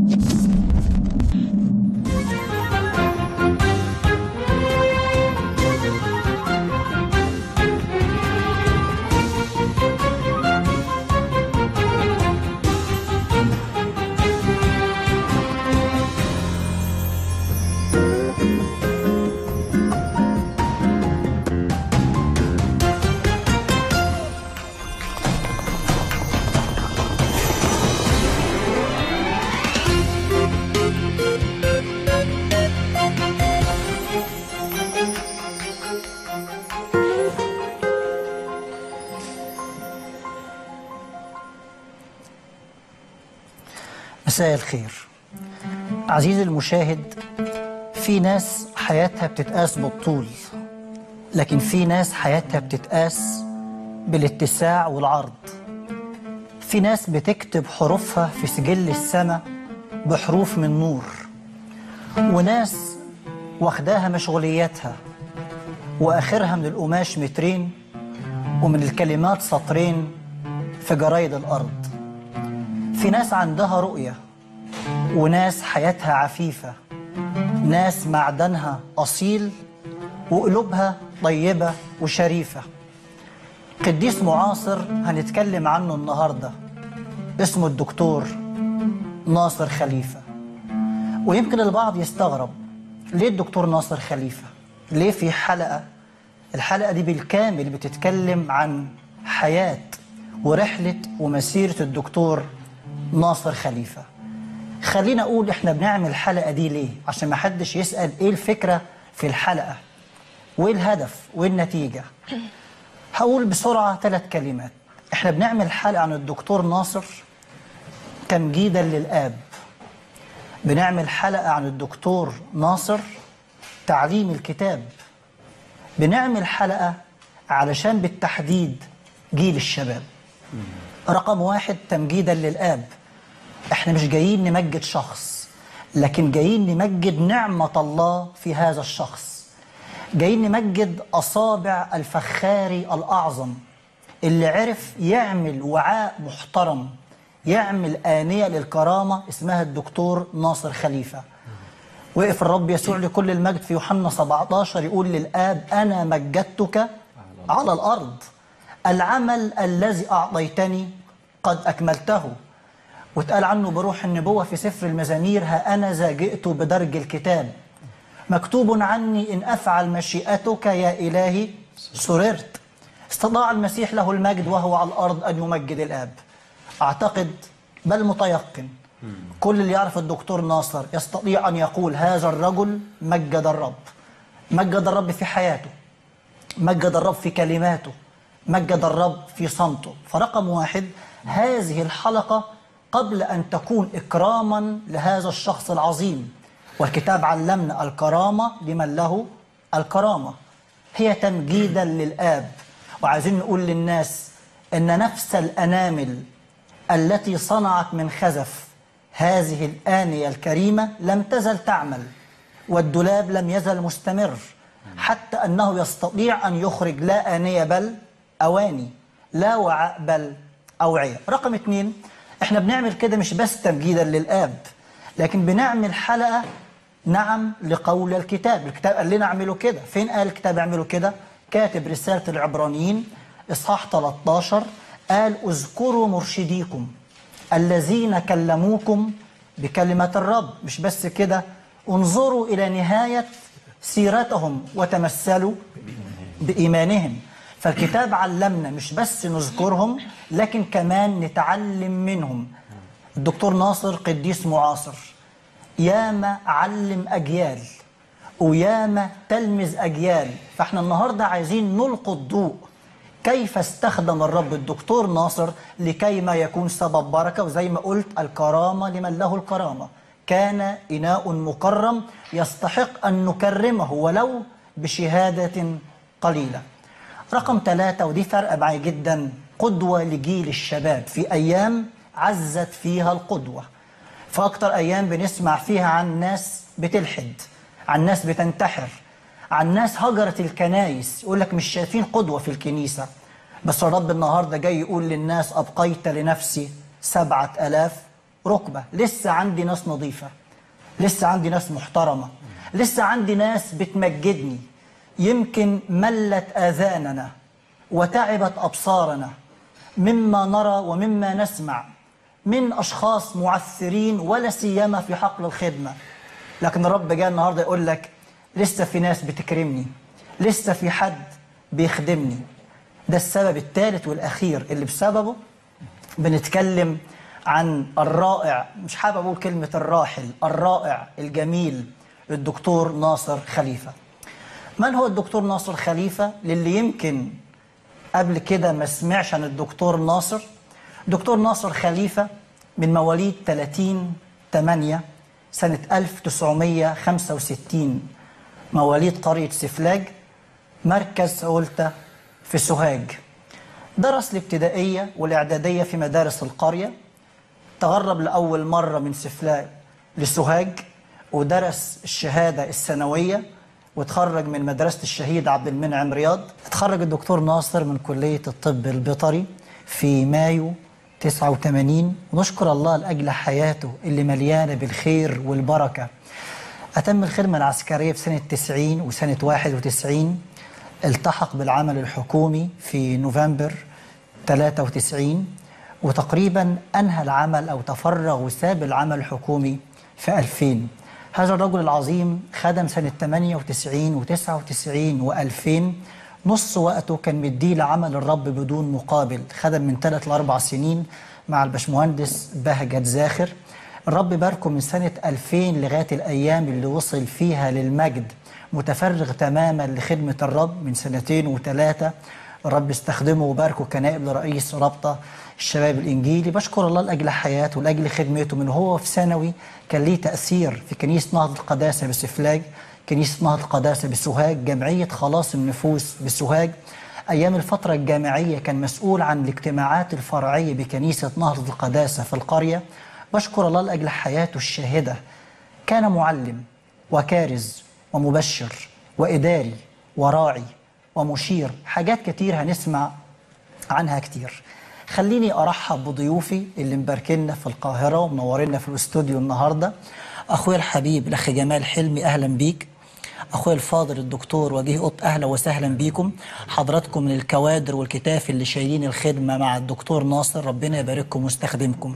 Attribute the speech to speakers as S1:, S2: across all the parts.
S1: مساء الخير عزيزي المشاهد في ناس حياتها بتتقاس بالطول لكن في ناس حياتها بتتقاس بالاتساع والعرض في ناس بتكتب حروفها في سجل السماء بحروف من نور وناس واخداها مشغولياتها واخرها من القماش مترين ومن الكلمات سطرين في جرايد الارض في ناس عندها رؤية وناس حياتها عفيفة ناس معدنها أصيل وقلوبها طيبة وشريفة قديس معاصر هنتكلم عنه النهاردة اسمه الدكتور ناصر خليفة ويمكن البعض يستغرب ليه الدكتور ناصر خليفة ليه في حلقة الحلقة دي بالكامل بتتكلم عن حياة ورحلة ومسيرة الدكتور ناصر خليفة خلينا أقول إحنا بنعمل الحلقة دي ليه عشان ما حدش يسأل إيه الفكرة في الحلقة وإيه الهدف وإيه النتيجة هقول بسرعة ثلاث كلمات إحنا بنعمل حلقة عن الدكتور ناصر تمجيدا للآب بنعمل حلقة عن الدكتور ناصر تعليم الكتاب بنعمل حلقة علشان بالتحديد جيل الشباب رقم واحد تمجيدا للآب احنا مش جايين نمجد شخص لكن جايين نمجد نعمة الله في هذا الشخص جايين نمجد أصابع الفخاري الأعظم اللي عرف يعمل وعاء محترم يعمل آنية للكرامة اسمها الدكتور ناصر خليفة وقف الرب يسوع لكل المجد في يوحنا 17 يقول للآب أنا مجدتك على الأرض العمل الذي أعطيتني قد أكملته واتقال عنه بروح النبوة في سفر المزامير ها أنا ذا جئت بدرج الكتاب مكتوب عني إن أفعل مشيئتك يا إلهي سررت استطاع المسيح له المجد وهو على الأرض أن يمجد الآب أعتقد بل متيقن كل اللي يعرف الدكتور ناصر يستطيع أن يقول هذا الرجل مجد الرب مجد الرب في حياته مجد الرب في كلماته مجد الرب في صمته فرقم واحد هذه الحلقة قبل أن تكون إكراما لهذا الشخص العظيم والكتاب علمنا الكرامة لمن له الكرامة هي تمجيدا للآب وعايزين نقول للناس أن نفس الأنامل التي صنعت من خزف هذه الآنية الكريمة لم تزل تعمل والدولاب لم يزل مستمر حتى أنه يستطيع أن يخرج لا آنية بل أواني لا وعاء بل أوعية رقم اثنين احنا بنعمل كده مش بس تمجيدا للآب لكن بنعمل حلقة نعم لقول الكتاب الكتاب قال لنا اعملوا كده فين قال الكتاب اعملوا كده كاتب رسالة العبرانيين إصحاح 13 قال اذكروا مرشديكم الذين كلموكم بكلمة الرب مش بس كده انظروا إلى نهاية سيرتهم وتمثلوا بإيمانهم فالكتاب علمنا مش بس نذكرهم لكن كمان نتعلم منهم الدكتور ناصر قديس معاصر ياما علم أجيال وياما تلمذ أجيال فاحنا النهاردة عايزين نلقي الضوء كيف استخدم الرب الدكتور ناصر لكي ما يكون سبب بركة وزي ما قلت الكرامة لمن له الكرامة كان إناء مكرم يستحق أن نكرمه ولو بشهادة قليلة رقم ثلاثة ودي فرق معي جدا قدوة لجيل الشباب في أيام عزت فيها القدوة في أكتر أيام بنسمع فيها عن ناس بتلحد عن ناس بتنتحر عن ناس هجرت الكنايس يقول لك مش شايفين قدوة في الكنيسة بس الرب النهاردة جاي يقول للناس أبقيت لنفسي سبعة ألاف ركبة لسه عندي ناس نظيفة لسه عندي ناس محترمة لسه عندي ناس بتمجدني يمكن ملت آذاننا وتعبت أبصارنا مما نرى ومما نسمع من أشخاص معثرين ولا سيما في حقل الخدمة لكن الرب جاء النهاردة يقول لك لسه في ناس بتكرمني لسه في حد بيخدمني ده السبب الثالث والأخير اللي بسببه بنتكلم عن الرائع مش حابب أقول كلمة الراحل الرائع الجميل الدكتور ناصر خليفة من هو الدكتور ناصر خليفة للي يمكن قبل كده ما سمعش عن الدكتور ناصر دكتور ناصر خليفة من مواليد 30 8 سنة 1965 مواليد قرية سفلاج مركز عولتة في سوهاج درس الابتدائية والإعدادية في مدارس القرية تغرب لأول مرة من سفلاج لسوهاج ودرس الشهادة الثانوية وتخرج من مدرسة الشهيد عبد المنعم رياض اتخرج الدكتور ناصر من كلية الطب البيطري في مايو 89 ونشكر الله لأجل حياته اللي مليانة بالخير والبركة أتم الخدمة العسكرية في سنة 90 وسنة 91 التحق بالعمل الحكومي في نوفمبر 93 وتقريبا أنهى العمل أو تفرغ وساب العمل الحكومي في 2000 هذا الرجل العظيم خدم سنة 98 و99 و2000 نص وقته كان مديه لعمل الرب بدون مقابل خدم من ثلاث لأربع سنين مع البشمهندس بهجت زاخر الرب باركه من سنة 2000 لغاية الأيام اللي وصل فيها للمجد متفرغ تماما لخدمة الرب من سنتين وثلاثة الرب استخدمه وباركه كنائب لرئيس رابطة الشباب الإنجيلي بشكر الله لأجل حياته ولأجل خدمته من هو في ثانوي كان ليه تأثير في كنيسة نهضة القداسة بسفلاج كنيسة نهضة القداسة بسوهاج جمعية خلاص النفوس بسوهاج أيام الفترة الجامعية كان مسؤول عن الاجتماعات الفرعية بكنيسة نهضة القداسة في القرية بشكر الله لأجل حياته الشاهدة كان معلم وكارز ومبشر وإداري وراعي ومشير حاجات كتير هنسمع عنها كتير خليني أرحب بضيوفي اللي مباركينا في القاهرة ومنورينا في الاستوديو النهاردة أخويا الحبيب الأخ جمال حلمي أهلا بيك اخويا الفاضل الدكتور وجيه قط اهلا وسهلا بيكم حضراتكم من الكوادر والكتاف اللي شايلين الخدمه مع الدكتور ناصر ربنا يبارككم ويستخدمكم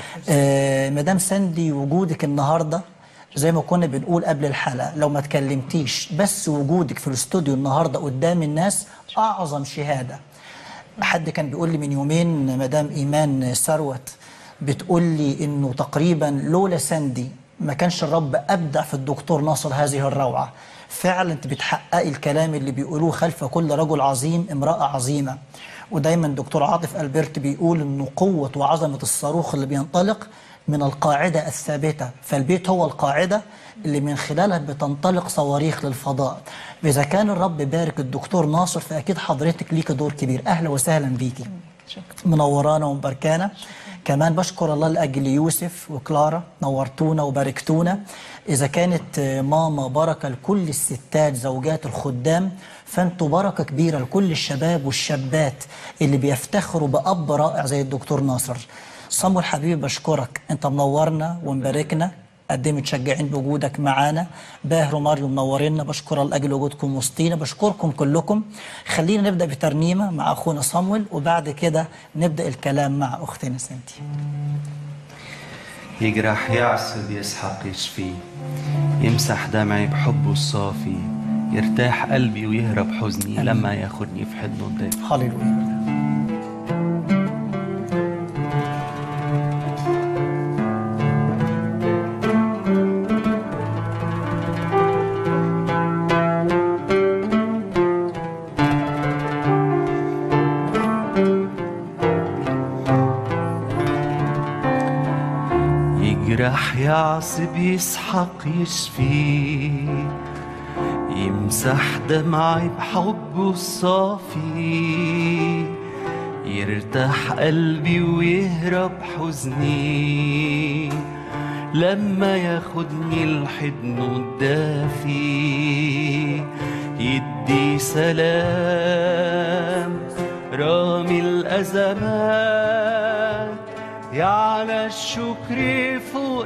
S1: آه مدام ساندي وجودك النهارده زي ما كنا بنقول قبل الحلقه لو ما تكلمتيش بس وجودك في الاستوديو النهارده قدام الناس اعظم شهاده حد كان بيقول لي من يومين مدام ايمان ثروت بتقول لي انه تقريبا لولا ساندي ما كانش الرب ابدع في الدكتور ناصر هذه الروعه فعلا انت بتحققي الكلام اللي بيقولوه خلف كل رجل عظيم امراه عظيمه ودايما دكتور عاطف البرت بيقول انه قوه وعظمه الصاروخ اللي بينطلق من القاعده الثابته فالبيت هو القاعده اللي من خلالها بتنطلق صواريخ للفضاء اذا كان الرب بارك الدكتور ناصر فاكيد حضرتك ليك دور كبير اهلا وسهلا بيكي منورانا ومباركانا كمان بشكر الله لاجل يوسف وكلارا نورتونا وباركتونا اذا كانت ماما بركه لكل الستات زوجات الخدام فانتوا بركه كبيره لكل الشباب والشابات اللي بيفتخروا باب رائع زي الدكتور ناصر صمو حبيبي بشكرك انت منورنا ومباركنا قد ايه متشجعين بوجودك معانا باهر وماريو منورينا بشكر الله لاجل وجودكم وسطينا بشكركم كلكم خلينا نبدا بترنيمه مع اخونا صامويل وبعد كده نبدا الكلام مع اختنا سنتي
S2: يجرح يعصب يسحق يشفي يمسح دمعي بحبه الصافي يرتاح قلبي ويهرب حزني لما ياخدني في حضنه الدافي
S1: هللويا
S2: يجرح يعصب يسحق يشفي يمسح دمعي بحبه الصافي يرتاح قلبي ويهرب حزني لما ياخدني لحضنه الدافي يدي سلام رامي الأزمات يعلى الشكر فوق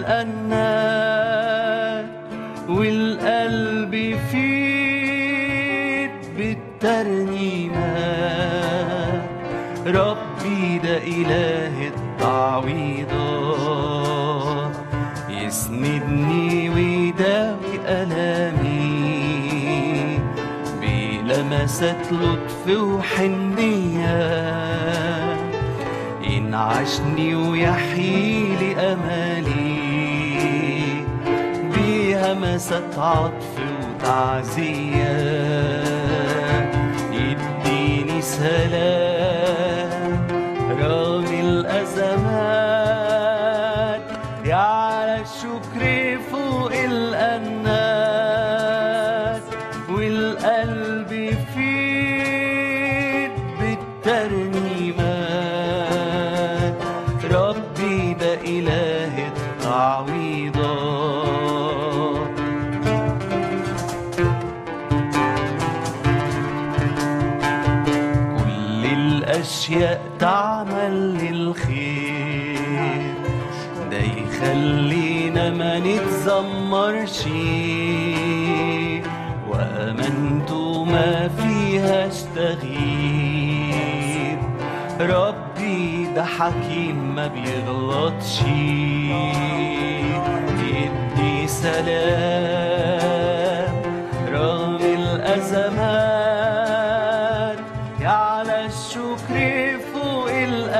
S2: الأنات والقلب يفيد بالترنيمات ربي ده إله التعويضات يسندني ويداوي ألامي بلمسات لطف وحنية ينعشني ويحيي لي أمالي بهمسات عطف وتعزية يديني سلام رغم الأزمات يعلى الشكر فوق الأنات والقلب يفيد بالترنيمات ربي ده إله التعويضات كل الأشياء تعمل للخير ده يخلينا ما نتذمرش وأمنت ما فيهاش تغيير ربي ده حكيم ما بيغلطش يدي سلام رغم الأزمات يعلى الشكر فوق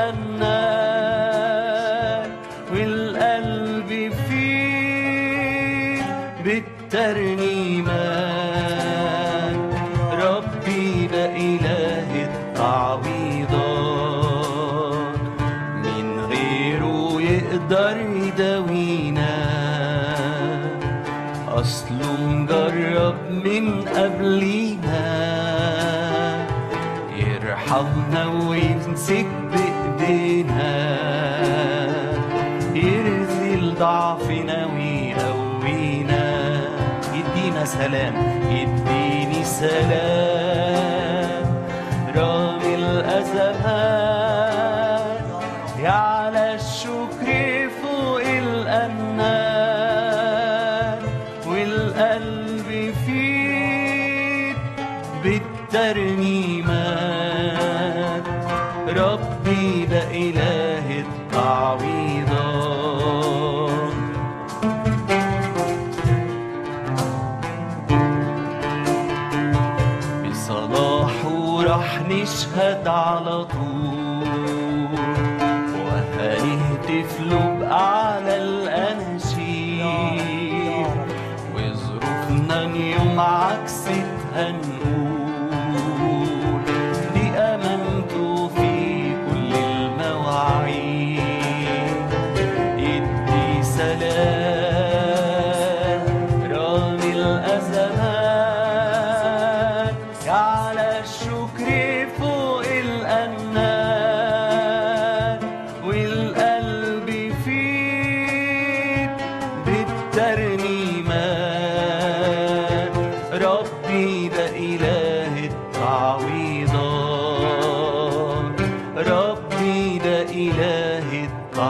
S2: الأنات والقلب يفيد بالترنيمات ربي ده إله التعويضات من غيره يقدر يداوينا أصله مجرب من قبلينا يرحمنا ويمسك بإيدينا يرزل ضعفنا ويقوينا يدينا سلام يديني سلام رغم الأزمات يعلى الشكر فوق الأنات والقلب يفيد بالترنيمات ربي ده إله التعويضات بصلاحه رح نشهد على طول وهنهتف له بأعلى الأناشيد وظروفنا يوم عكستها نقول دي أمانته في كل المواعيد يدي سلام رغم الأزمات يعلى الشكر فوق الأنات والقلب يفيد بالترنيمات ربي ده إله التعويضات ربي ده إله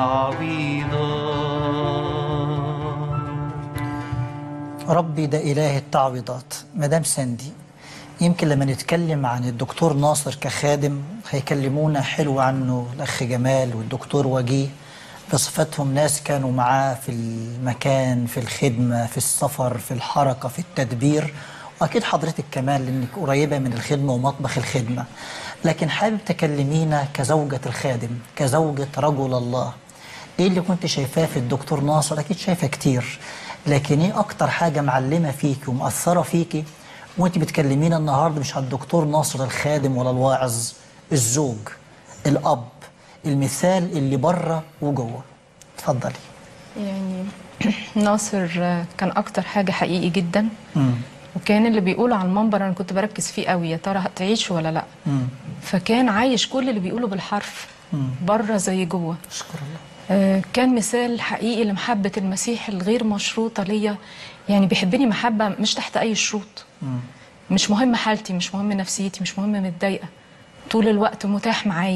S2: التعويضات
S1: ربي ده إله التعويضات مدام ساندي يمكن لما نتكلم عن الدكتور ناصر كخادم هيكلمونا حلو عنه الأخ جمال والدكتور وجيه بصفتهم ناس كانوا معاه في المكان في الخدمة في السفر في الحركة في التدبير وأكيد حضرتك كمان لأنك قريبة من الخدمة ومطبخ الخدمة لكن حابب تكلمينا كزوجة الخادم كزوجة رجل الله ايه اللي كنت شايفاه في الدكتور ناصر اكيد شايفه كتير لكن ايه اكتر حاجه معلمه فيكي ومأثره فيكي وانت بتكلمينا النهارده مش على الدكتور ناصر الخادم ولا الواعظ الزوج الاب المثال اللي بره وجوه اتفضلي
S3: يعني ناصر كان اكتر حاجه حقيقي جدا
S1: مم.
S3: وكان اللي بيقوله على المنبر انا كنت بركز فيه قوي يا ترى هتعيش ولا لا
S1: مم.
S3: فكان عايش كل اللي بيقوله بالحرف بره زي جوه
S1: اشكر الله
S3: آه، كان مثال حقيقي لمحبة المسيح الغير مشروطة ليا يعني بيحبني محبة مش تحت أي شروط مش مهم حالتي مش مهم نفسيتي مش مهم متضايقة طول الوقت متاح معايا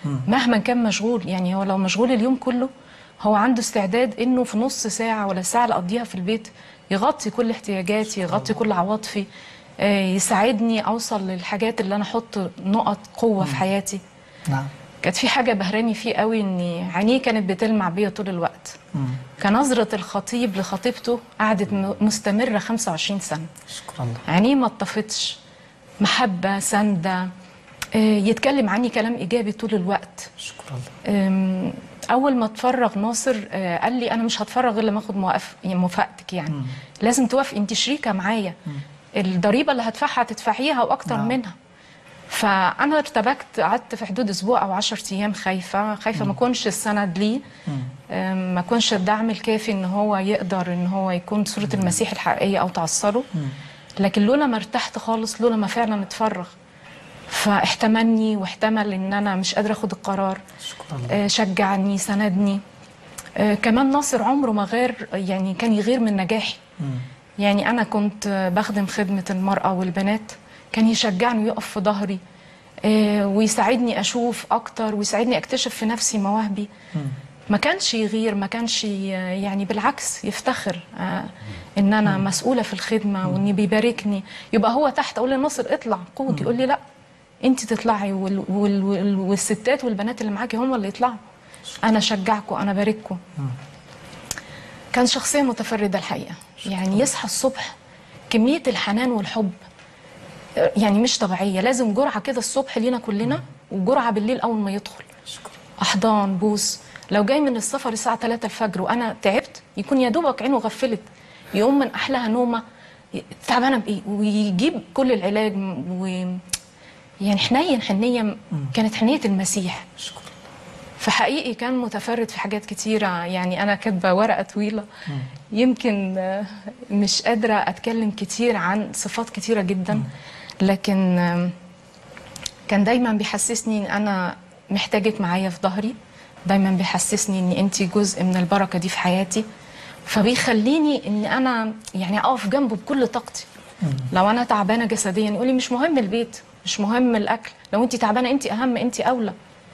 S3: مهما كان مشغول يعني هو لو مشغول اليوم كله هو عنده استعداد انه في نص ساعه ولا ساعه اللي اقضيها في البيت يغطي كل احتياجاتي يغطي كل عواطفي آه، يساعدني اوصل للحاجات اللي انا احط نقط قوه في حياتي
S1: نعم
S3: كانت في حاجه بهراني فيه قوي ان عينيه كانت بتلمع بيا طول الوقت كنظره الخطيب لخطيبته قعدت م- مستمره 25 سنه
S1: شكرا الله
S3: عينيه ما اتطفتش محبه سنده آه، يتكلم عني كلام ايجابي طول الوقت
S1: شكرا الله
S3: أم، اول ما اتفرغ ناصر آه، قال لي انا مش هتفرغ غير لما اخد موافق يعني موافقتك يعني لازم توافقي انت شريكه معايا الضريبه اللي هدفعها هتدفعيها واكتر
S1: نعم.
S3: منها فانا ارتبكت قعدت في حدود اسبوع او 10 ايام خايفه خايفه ما اكونش السند ليه أم، ما اكونش الدعم الكافي ان هو يقدر ان هو يكون صوره المسيح الحقيقيه او تعصره لكن لولا ما ارتحت خالص لولا ما فعلا اتفرغ فاحتملني واحتمل ان انا مش قادره اخد القرار
S1: شكرا الله
S3: آه، شجعني سندني آه، كمان ناصر عمره ما غير يعني كان يغير من نجاحي يعني انا كنت آه، بخدم خدمه المراه والبنات كان يشجعني ويقف في ظهري آه، ويساعدني اشوف اكتر ويساعدني اكتشف في نفسي مواهبي ما كانش يغير ما كانش ي- يعني بالعكس يفتخر آه، ان انا مسؤوله في الخدمه واني بيباركني يبقى هو تحت اقول لناصر اطلع قود يقول لي لا انت تطلعي وال وال وال والستات والبنات اللي معاكي هم اللي يطلعوا انا اشجعكم انا بارككم كان شخصيه متفرده الحقيقه يعني يصحى الصبح كميه الحنان والحب آه، يعني مش طبيعيه لازم جرعه كده الصبح لينا كلنا وجرعه بالليل اول ما يدخل
S1: شكرا
S3: احضان بوس لو جاي من السفر الساعه 3 الفجر وانا تعبت يكون يا دوبك عينه غفلت يقوم من احلاها نومه ي- تعبانه بايه ويجيب كل العلاج و يعني حنين حنيه كانت حنيه المسيح
S1: شكرا
S3: فحقيقي كان متفرد في حاجات كتيرة يعني أنا كاتبة ورقة طويلة يمكن آه، مش قادرة أتكلم كتير عن صفات كتيرة جدا لكن آم، كان دايما بيحسسني إن أنا محتاجك معايا في ظهري دايما بيحسسني إن أنت جزء من البركة دي في حياتي فبيخليني إن أنا يعني أقف جنبه بكل طاقتي لو أنا تعبانة جسديا يقولي مش مهم البيت مش مهم الأكل لو أنت تعبانة أنت أهم أنت أولى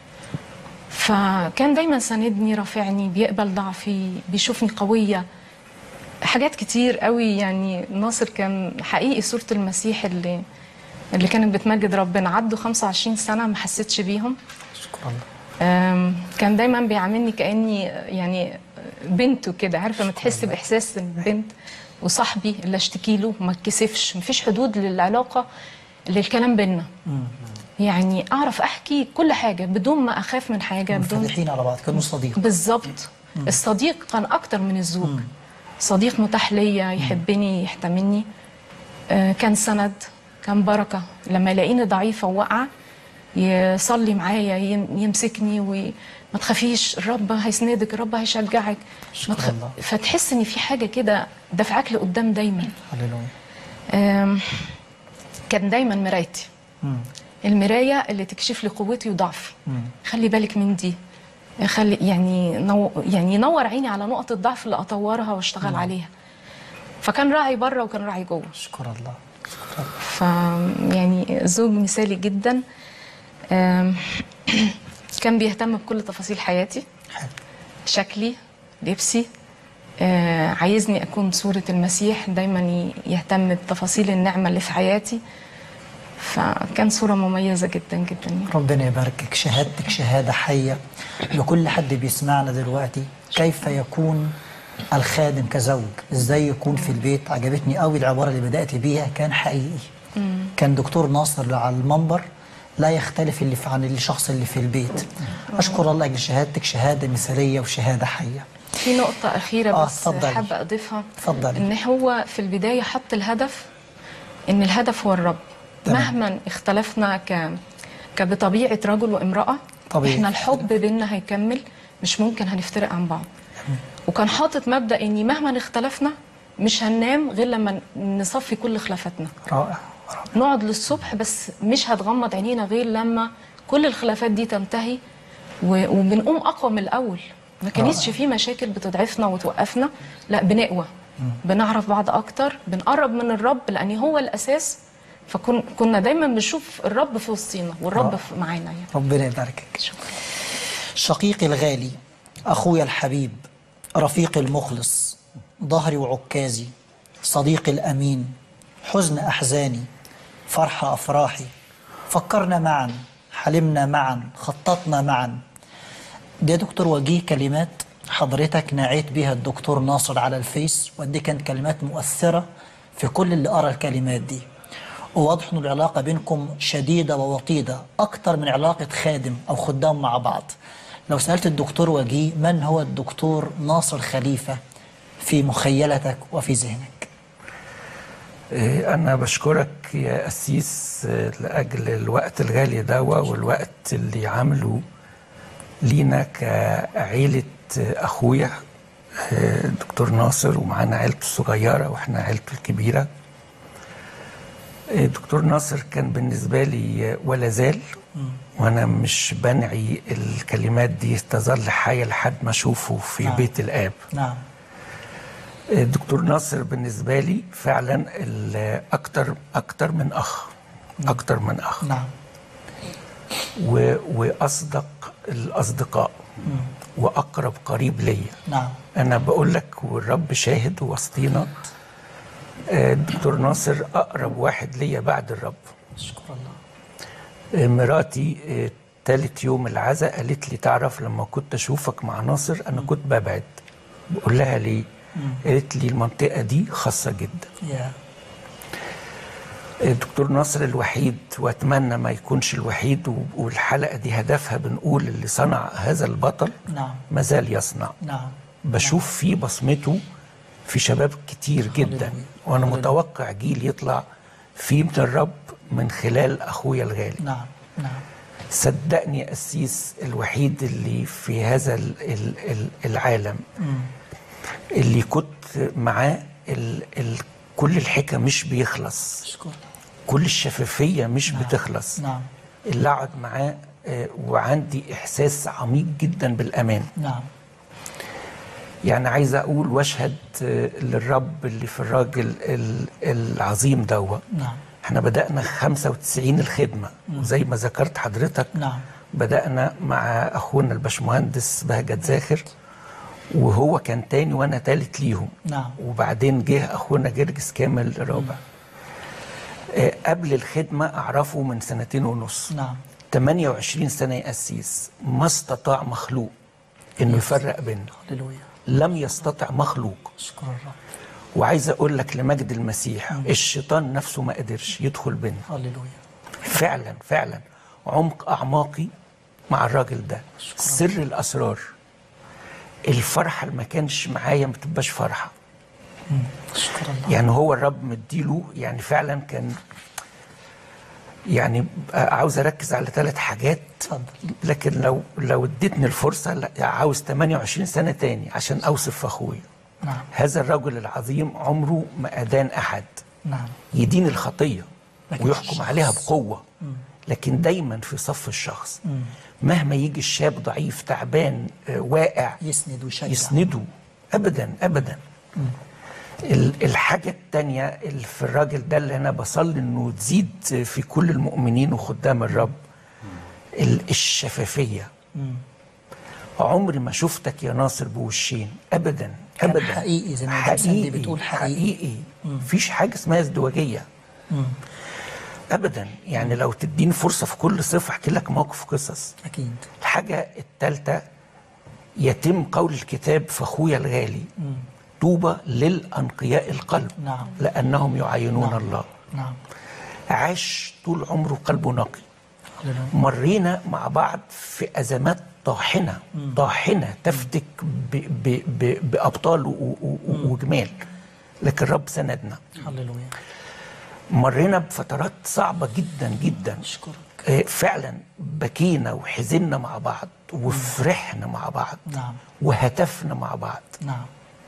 S3: فكان دايما ساندني رافعني بيقبل ضعفي بيشوفني قوية حاجات كتير قوي يعني ناصر كان حقيقي صورة المسيح اللي اللي كانت بتمجد ربنا عدوا 25 سنة ما حسيتش بيهم
S1: شكرا الله
S3: أم، كان دايما بيعاملني كأني يعني بنته كده عارفة ما تحس بإحساس البنت وصاحبي اللي اشتكي له ما اتكسفش مفيش حدود للعلاقة للكلام بينا يعني أعرف أحكي كل حاجة بدون ما أخاف من حاجة بدون
S1: منفتحين على بعض كانوا صديق
S3: بالظبط الصديق كان اكتر من الزوج صديق متاح ليا يحبني يحتملني آه، كان سند كان بركه لما يلاقيني ضعيفه وواقعه يصلي معايا يم- يمسكني وما تخافيش الرب هيسندك الرب هيشجعك ما
S1: شكرا
S3: تخ...
S1: الله.
S3: فتحس ان في حاجه كده دفعك لقدام دايما
S1: هللويا
S3: آم، كان دايما مرايتي
S1: مم.
S3: المرايه اللي تكشف لي قوتي وضعفي خلي بالك من دي خلي يعني نو يعني ينور عيني على نقط الضعف اللي اطورها واشتغل عليها فكان راعي بره وكان راعي جوه
S1: شكرا الله شكرا
S3: ف يعني زوج مثالي جدا آم، كان بيهتم بكل تفاصيل حياتي
S1: حلو
S3: شكلي لبسي آه، عايزني اكون صوره المسيح دايما ي- يهتم بتفاصيل النعمه اللي في حياتي فكان صوره مميزه جدا جدا
S1: ربنا يباركك شهادتك شهادة حية لكل حد بيسمعنا دلوقتي كيف يكون الخادم كزوج ازاي يكون في البيت عجبتني قوي العبارة اللي بدأت بيها كان حقيقي كان دكتور ناصر اللي على المنبر لا يختلف اللي في عن الشخص اللي في البيت أشكر الله أجل شهادتك شهادة مثالية وشهادة حية
S3: في نقطة أخيرة
S1: آه،
S3: بس
S1: اتفضلي.
S3: حابة أضيفها
S1: اتفضلي.
S3: إن هو في البداية حط الهدف إن الهدف هو الرب
S1: تمام.
S3: مهما اختلفنا ك كبطبيعة رجل وامرأة
S1: طبيعي.
S3: إحنا الحب بيننا هيكمل مش ممكن هنفترق عن بعض وكان حاطط مبدأ إني مهما اختلفنا مش هننام غير لما نصفي كل خلافاتنا
S1: رائع رائع.
S3: نقعد للصبح بس مش هتغمض عينينا غير لما كل الخلافات دي تنتهي و- وبنقوم اقوى من الاول ما كانتش في مشاكل بتضعفنا وتوقفنا لا بنقوى بنعرف بعض اكتر بنقرب من الرب لان هو الاساس فكنا دايما بنشوف الرب في وسطينا والرب
S1: آه.
S3: في- معانا يعني
S1: ربنا يباركك
S3: شكرا
S1: شقيقي الغالي أخويا الحبيب رفيقي المخلص ظهري وعكازي صديقي الأمين حزن أحزاني فرح أفراحي فكرنا معا حلمنا معا خططنا معا دي يا دكتور وجيه كلمات حضرتك نعيت بيها الدكتور ناصر على الفيس ودي كانت كلمات مؤثرة في كل اللي قرأ الكلمات دي وواضح ان العلاقة بينكم شديدة ووطيدة أكتر من علاقة خادم أو خدام مع بعض لو سألت الدكتور وجيه من هو الدكتور ناصر خليفة في مخيلتك وفي ذهنك
S4: إيه، أنا بشكرك يا أسيس آه، لأجل الوقت الغالي ده والوقت اللي عمله لينا كعيلة آه، أخويا آه، الدكتور ناصر ومعانا عيلته الصغيرة وإحنا عيلته الكبيرة آه، دكتور ناصر كان بالنسبة لي آه، ولا زال وأنا مش بنعي الكلمات دي تظل حية لحد ما أشوفه في
S1: نعم.
S4: بيت الآب
S1: نعم
S4: الدكتور ناصر بالنسبة لي فعلا ال- أكتر أكتر من أخ أكتر من أخ
S1: نعم
S4: و- وأصدق الأصدقاء وأقرب قريب ليا
S1: نعم
S4: أنا بقول لك والرب شاهد وسطينا آه، الدكتور ناصر أقرب واحد ليا بعد الرب
S1: شكرا الله
S4: آه، مراتي آه، تالت يوم العزاء قالت لي تعرف لما كنت أشوفك مع ناصر أنا كنت ببعد بقول لها ليه قالت لي المنطقة دي خاصة جدا
S1: يا
S4: الدكتور ناصر الوحيد واتمنى ما يكونش الوحيد و- والحلقه دي هدفها بنقول اللي صنع هذا البطل
S1: نعم
S4: ما زال يصنع
S1: نعم
S4: بشوف فيه بصمته في شباب كتير جدا
S1: هللويا.
S4: وانا
S1: هللويا.
S4: متوقع جيل يطلع فيه من الرب من خلال اخويا الغالي
S1: نعم نعم
S4: صدقني يا قسيس الوحيد اللي في هذا ال- ال- ال- العالم اللي كنت معاه ال ال كل الحكم مش بيخلص
S1: شكرا
S4: كل الشفافية مش بتخلص
S1: نعم
S4: اللي أقعد معاه آه، وعندي إحساس عميق جدا بالأمان
S1: نعم
S4: يعني عايز أقول وأشهد آه، للرب اللي في الراجل ال- العظيم دوا
S1: نعم
S4: احنا بدأنا 95 الخدمة وزي ما ذكرت حضرتك
S1: نعم
S4: بدأنا مع أخونا الباشمهندس بهجت زاخر وهو كان تاني وأنا تالت ليهم
S1: نعم.
S4: وبعدين جه أخونا جرجس كامل رابع آه، قبل الخدمة أعرفه من سنتين ونص
S1: نعم
S4: 28 سنة يأسيس ما استطاع مخلوق إنه يفرق بيننا
S1: هللويا
S4: لم يستطع مخلوق
S1: شكرا الرب
S4: وعايز أقول لك لمجد المسيح الشيطان نفسه ما قدرش يدخل بيننا
S1: هللويا
S4: فعلا فعلا عمق اعماقي مع الراجل ده سر الاسرار الفرحه اللي ما كانش معايا ما تبقاش فرحه
S1: شكرا الله
S4: يعني هو الرب مديله يعني فعلا كان يعني عاوز اركز على ثلاث حاجات
S1: اتفضل
S4: لكن لو لو اديتني الفرصه لا عاوز 28 سنه تاني عشان اوصف اخويا
S1: نعم
S4: هذا الرجل العظيم عمره ما ادان احد
S1: نعم
S4: يدين الخطية
S1: لكن
S4: ويحكم
S1: الشخص.
S4: عليها بقوة لكن دايما في صف الشخص مهما يجي الشاب ضعيف تعبان آه، واقع
S1: يسند ويشجع
S4: يسنده أبدا أبدا ال- الحاجة التانية اللي في الراجل ده اللي أنا بصلي إنه تزيد في كل المؤمنين وخدام الرب ال- الشفافية عمري ما شفتك يا ناصر بوشين أبدا
S1: كان
S4: أبدا
S1: حقيقي زي ما مدام سندي بتقول حقيقي.
S4: حقيقي مفيش حاجة اسمها ازدواجية ابدا يعني لو تديني فرصه في كل صفه احكي لك موقف قصص
S1: اكيد
S4: الحاجه الثالثه يتم قول الكتاب في اخويا الغالي طوبى للانقياء القلب
S1: نعم.
S4: لانهم يعاينون
S1: نعم.
S4: الله
S1: نعم
S4: عاش طول عمره قلبه نقي
S1: هللويا
S4: مرينا مع بعض في ازمات طاحنه طاحنه تفتك ب ب ب بابطال و- و- و- وجمال لكن الرب سندنا
S1: هللويا
S4: مرينا بفترات صعبه جدا جدا
S1: اشكرك
S4: آه، فعلا بكينا وحزنا مع بعض وفرحنا مع بعض
S1: نعم.
S4: وهتفنا مع بعض
S1: نعم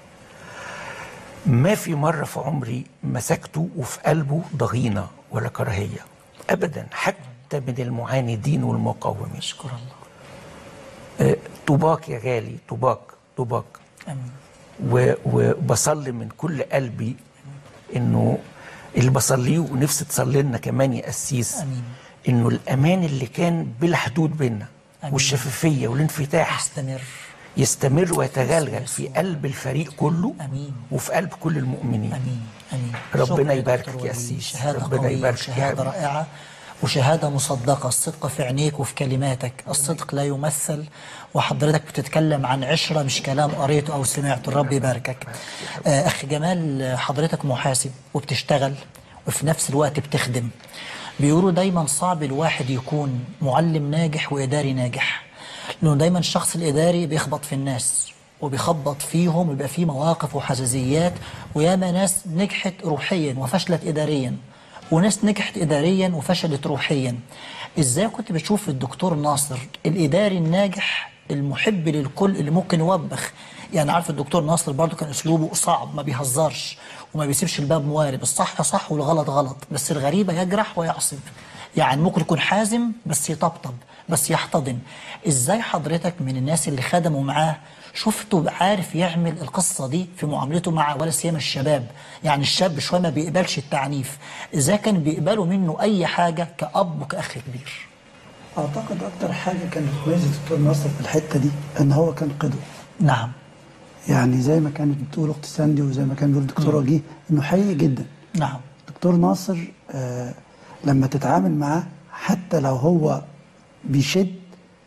S4: ما في مرة في عمري مسكته وفي قلبه ضغينة ولا كراهية أبدا حتى من المعاندين والمقاومين
S1: اشكر الله
S4: آه، طوباك يا غالي طوباك طوباك
S1: امين
S4: و- وبصلي من كل قلبي انه اللي بصليه ونفسي تصلي لنا كمان يا قسيس
S1: آمين.
S4: انه الامان اللي كان بلا حدود بينا
S1: آمين.
S4: والشفافيه والانفتاح
S1: استمر
S4: يستمر ويتغلغل في قلب الفريق كله
S1: آمين.
S4: وفي قلب كل المؤمنين
S1: امين امين
S4: ربنا
S1: شكراً
S4: يباركك
S1: دكتور
S4: يا
S1: وليد.
S4: أسيس.
S1: شهاده
S4: ربنا
S1: قويه
S4: يباركك يا
S1: وشهاده
S4: حبيبي.
S1: رائعه وشهاده مصدقه الصدق في عينيك وفي كلماتك الصدق لا يمثل وحضرتك بتتكلم عن عشره مش كلام قريته او سمعته الرب يباركك آه اخ جمال آه، حضرتك محاسب وبتشتغل وفي نفس الوقت بتخدم بيقولوا دايما صعب الواحد يكون معلم ناجح واداري ناجح لانه دايما الشخص الاداري بيخبط في الناس وبيخبط فيهم ويبقى فيه مواقف وحساسيات وياما ناس نجحت روحيا وفشلت اداريا وناس نجحت اداريا وفشلت روحيا ازاي كنت بتشوف الدكتور ناصر الاداري الناجح المحب للكل اللي ممكن يوبخ يعني عارف الدكتور ناصر برضو كان اسلوبه صعب ما بيهزرش وما بيسيبش الباب موارب الصح صح والغلط غلط بس الغريبه يجرح ويعصب يعني ممكن يكون حازم بس يطبطب بس يحتضن ازاي حضرتك من الناس اللي خدموا معاه شفته عارف يعمل القصة دي في معاملته مع ولا سيما الشباب يعني الشاب شوية ما بيقبلش التعنيف ازاي كان بيقبلوا منه اي حاجة كأب وكأخ كبير
S5: اعتقد اكتر حاجه كانت كويسه الدكتور ناصر في الحته دي ان هو كان قدوه
S1: نعم
S5: يعني زي ما كانت بتقول اخت ساندي وزي ما كان بيقول الدكتور وجيه انه حقيقي جدا
S1: نعم
S5: دكتور ناصر آه لما تتعامل معاه حتى لو هو بيشد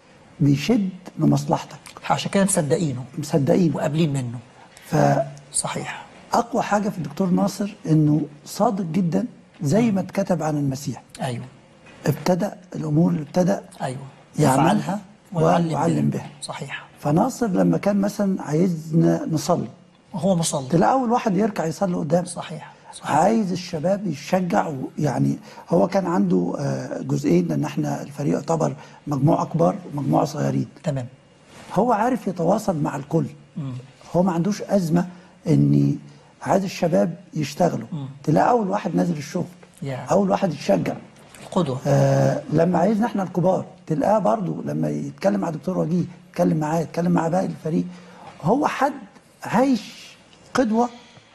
S5: بيشد لمصلحتك
S1: عشان كده مصدقينه
S5: مصدقين
S1: وقابلين منه
S5: فاقوى
S1: صحيح
S5: حاجه في الدكتور ناصر انه صادق جدا زي ما اتكتب عن المسيح
S1: ايوه
S5: ابتدى الامور اللي ابتدى
S1: ايوه
S5: يعملها
S1: يفعلها ويعلم,
S5: ويعلم بها.
S1: صحيح
S5: فناصر لما كان مثلا عايزنا نصلي
S1: وهو مصلي
S5: تلاقي اول واحد يركع يصلي قدام
S1: صحيح صحيح
S5: عايز الشباب يشجع يعني هو كان عنده آه، جزئين لان احنا الفريق يعتبر مجموعه كبار ومجموعه صغيرين
S1: تمام
S5: هو عارف يتواصل مع الكل هو ما عندوش ازمه ان عايز الشباب يشتغلوا تلاقي اول واحد نازل الشغل
S1: يا.
S5: اول واحد يشجع
S1: القدوة
S5: آه لما عايزنا احنا الكبار تلقاه برضو لما يتكلم مع دكتور وجيه يتكلم معاه يتكلم مع باقي الفريق هو حد عايش قدوة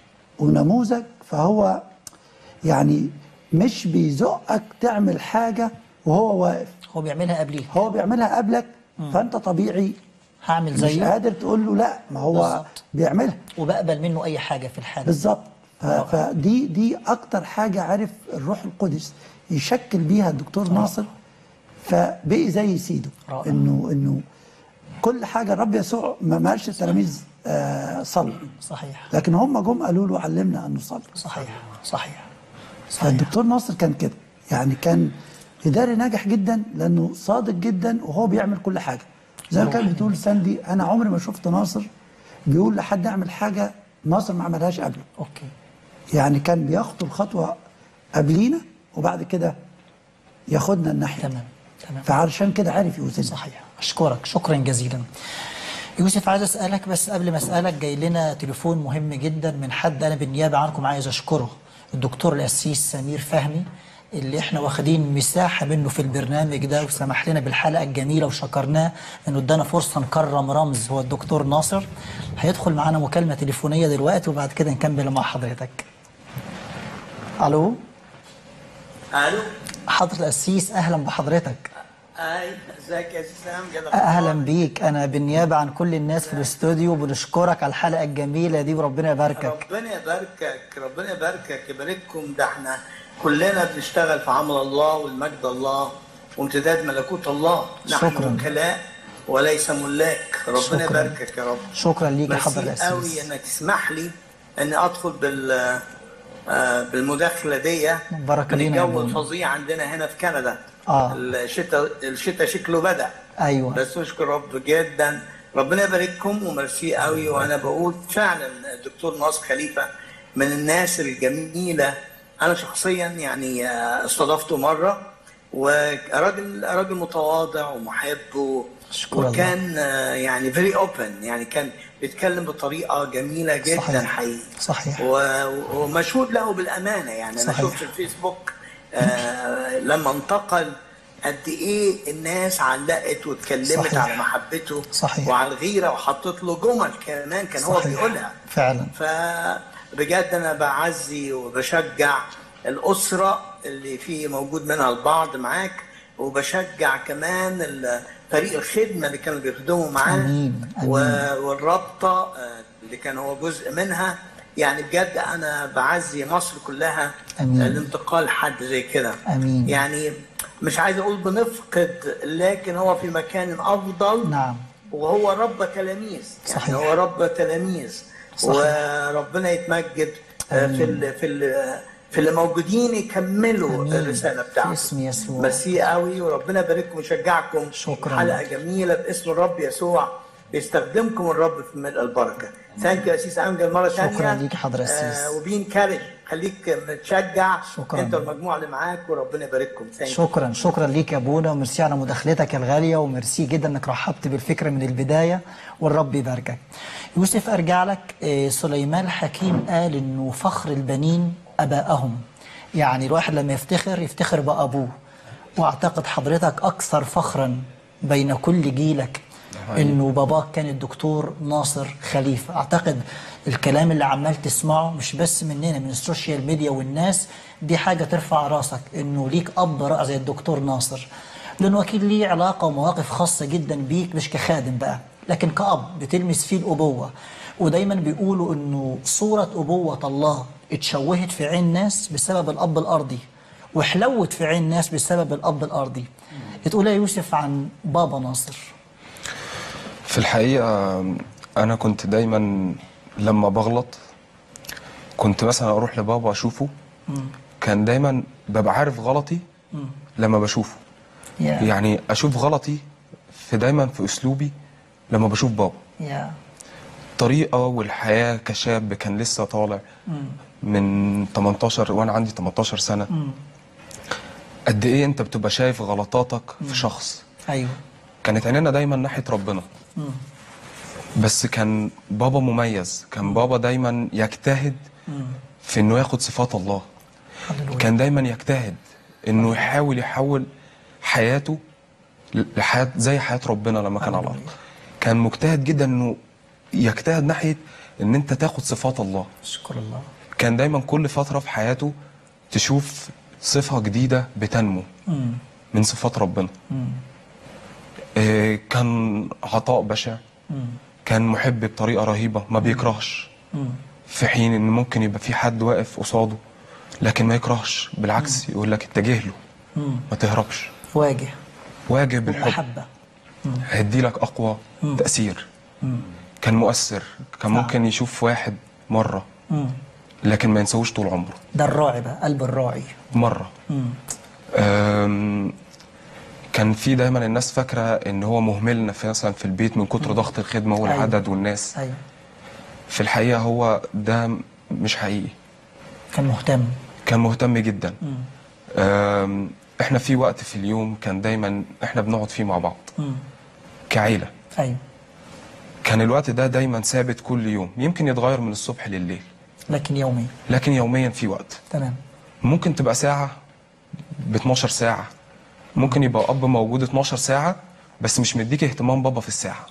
S5: ونموذج فهو يعني مش بيزقك تعمل حاجة وهو واقف
S1: هو بيعملها قبليه
S5: هو بيعملها قبلك فانت طبيعي
S1: هعمل
S5: مش
S1: زيه
S5: قادر تقول له لا ما هو
S1: بالظبط.
S5: بيعملها
S1: وبقبل منه اي حاجة في الحالة
S5: بالظبط ف- فدي دي اكتر حاجه عرف الروح القدس يشكل بيها الدكتور ناصر فبقي زي سيده
S1: رائع.
S5: انه انه كل حاجه الرب يسوع ما ما قالش التلاميذ آه صلوا
S1: صحيح
S5: لكن هم جم قالوا له علمنا ان نصلي
S1: صحيح صحيح صحيح
S5: فالدكتور ناصر كان كده يعني كان اداري ناجح جدا لانه صادق جدا وهو بيعمل كل حاجه زي ما كانت بتقول ساندي انا عمري ما شفت ناصر بيقول لحد اعمل حاجه ناصر ما عملهاش قبله
S1: اوكي
S5: يعني كان بيخطو الخطوة قبلينا وبعد كده ياخدنا الناحية
S1: تمام تمام
S5: فعلشان كده عارف يوزننا
S1: صحيح اشكرك شكرا جزيلا يوسف عايز اسالك بس قبل ما اسالك جاي لنا تليفون مهم جدا من حد انا بالنيابه عنكم عايز اشكره الدكتور القسيس سمير فهمي اللي احنا واخدين مساحه منه في البرنامج ده وسمح لنا بالحلقه الجميله وشكرناه انه ادانا فرصه نكرم رمز هو الدكتور ناصر هيدخل معانا مكالمه تليفونيه دلوقتي وبعد كده نكمل مع حضرتك الو
S6: الو
S1: حضرة القسيس اهلا بحضرتك
S6: اي ازيك يا سام كده
S1: اهلا بيك انا بالنيابه عن كل الناس في الاستوديو بنشكرك على الحلقه الجميله دي وربنا يباركك
S6: ربنا يباركك ربنا يباركك يبارككم ده احنا كلنا بنشتغل في عمل الله والمجد الله وامتداد ملكوت الله نحن
S1: شكراً.
S6: وكلاء وليس ملاك ربنا
S1: شكراً.
S6: يباركك يا رب
S1: شكرا ليك يا حضرة
S6: ميرسي قوي
S1: القسيس
S6: انك تسمح لي اني ادخل بال آه، بالمداخله دي
S1: بركة
S6: من
S1: لينا يا
S6: الجو
S1: أبونا.
S6: الفظيع عندنا هنا في كندا
S1: آه.
S6: الشتاء الشتاء شكله بدا
S1: ايوه
S6: بس نشكر رب جدا ربنا يبارككم وميرسي قوي وانا بقول فعلا الدكتور ناصر خليفه من الناس الجميله انا شخصيا يعني آه، استضفته مره وراجل راجل متواضع ومحب و-
S1: أشكر الله.
S6: وكان آه، يعني فيري اوبن يعني كان بيتكلم بطريقه جميله جدا
S1: صحيح.
S6: حقيقي
S1: صحيح.
S6: و- ومشهود له بالامانه يعني انا
S1: صحيح.
S6: شفت الفيسبوك آه لما انتقل قد ايه الناس علقت واتكلمت
S1: صحيح.
S6: على محبته
S1: صحيح.
S6: وعلى الغيره وحطت له جمل كمان كان هو
S1: صحيح.
S6: بيقولها
S1: فعلا
S6: فبجد انا بعزي وبشجع الاسره اللي في موجود منها البعض معاك وبشجع كمان ال- فريق الخدمه اللي كانوا بيخدموا معاه
S1: آمين. آمين.
S6: و- والرابطه آه، اللي كان هو جزء منها يعني بجد انا بعزي مصر كلها
S1: آمين.
S6: الانتقال حد زي كده
S1: آمين.
S6: يعني مش عايز اقول بنفقد لكن هو في مكان افضل
S1: نعم
S6: وهو رب تلاميذ
S1: صحيح.
S6: يعني هو رب تلاميذ
S1: صحيح.
S6: وربنا يتمجد آه، في ال في ال في اللي موجودين يكملوا
S1: آمين.
S6: الرساله بتاعته
S1: في اسم يسوع.
S6: ميرسي قوي وربنا يبارككم ويشجعكم
S1: شكراً.
S6: حلقه جميله باسم الرب يسوع بيستخدمكم الرب في ملء البركه ثانك يو اسيس امجد مره ثانيه
S1: شكراً ليك حضرة أسيس.
S6: وبين كارج خليك متشجع
S1: شكراً.
S6: انت والمجموعه اللي معاك وربنا يبارككم ثانك
S1: شكرا شكرا ليك يا ابونا وميرسي على مداخلتك الغاليه وميرسي جدا انك رحبت بالفكره من البدايه والرب يباركك. يوسف ارجع لك آه، سليمان الحكيم قال انه فخر البنين ابائهم. يعني الواحد لما يفتخر يفتخر بابوه. واعتقد حضرتك اكثر فخرا بين كل جيلك انه باباك كان الدكتور ناصر خليفه اعتقد الكلام اللي عمال تسمعه مش بس مننا من السوشيال ميديا والناس دي حاجه ترفع راسك انه ليك اب رائع زي الدكتور ناصر لانه اكيد ليه علاقه ومواقف خاصه جدا بيك مش كخادم بقى لكن كاب بتلمس فيه الابوه ودايما بيقولوا انه صوره ابوه الله اتشوهت في عين ناس بسبب الاب الارضي وحلوت في عين ناس بسبب الاب الارضي تقول يا يوسف عن بابا ناصر
S7: في الحقيقة أنا كنت دايما لما بغلط كنت مثلا أروح لبابا أشوفه كان دايما ببقى عارف غلطي لما بشوفه
S1: يا
S7: يعني أشوف غلطي في دايما في أسلوبي لما بشوف بابا
S1: يا
S7: الطريقة والحياة كشاب كان لسه طالع من 18 وأنا عندي 18 سنة قد إيه أنت بتبقى شايف غلطاتك في شخص
S1: ايوه
S7: كانت عينينا دايما ناحية ربنا بس كان بابا مميز كان بابا دايما يجتهد في انه ياخد صفات الله
S1: هللويا
S7: كان دايما يجتهد انه يحاول يحول حياته لحياة زي حياة ربنا لما كان على الارض كان مجتهد جدا انه يجتهد ناحية ان انت تاخد صفات الله
S1: شكر الله
S7: كان دايما كل فترة في حياته تشوف صفة جديدة بتنمو من صفات ربنا آه، كان عطاء بشع كان محب بطريقة رهيبة ما بيكرهش في حين ان ممكن يبقى في حد واقف قصاده لكن ما يكرهش بالعكس يقول لك اتجه له ما تهربش
S1: واجه
S7: واجه بالحب
S1: محبه
S7: هيدي لك اقوى تاثير كان مؤثر كان ممكن يشوف واحد مره لكن ما ينساهوش طول عمره
S1: ده الراعي بقى قلب الراعي
S7: مره أم، كان في دايما الناس فاكره ان هو مهملنا في مثلا في البيت من كتر ضغط الخدمه والعدد والناس
S1: ايوه
S7: في الحقيقه هو ده مش حقيقي
S1: كان مهتم
S7: كان مهتم جدا أم، احنا في وقت في اليوم كان دايما احنا بنقعد فيه مع بعض كعيله
S1: ايوه
S7: كان الوقت ده دايما ثابت كل يوم يمكن يتغير من الصبح لليل
S1: لكن يومي
S7: لكن يوميا في وقت
S1: تمام
S7: ممكن تبقى ساعة ب 12 ساعة ممكن يبقى أب موجود 12 ساعة بس مش مديك اهتمام بابا في الساعة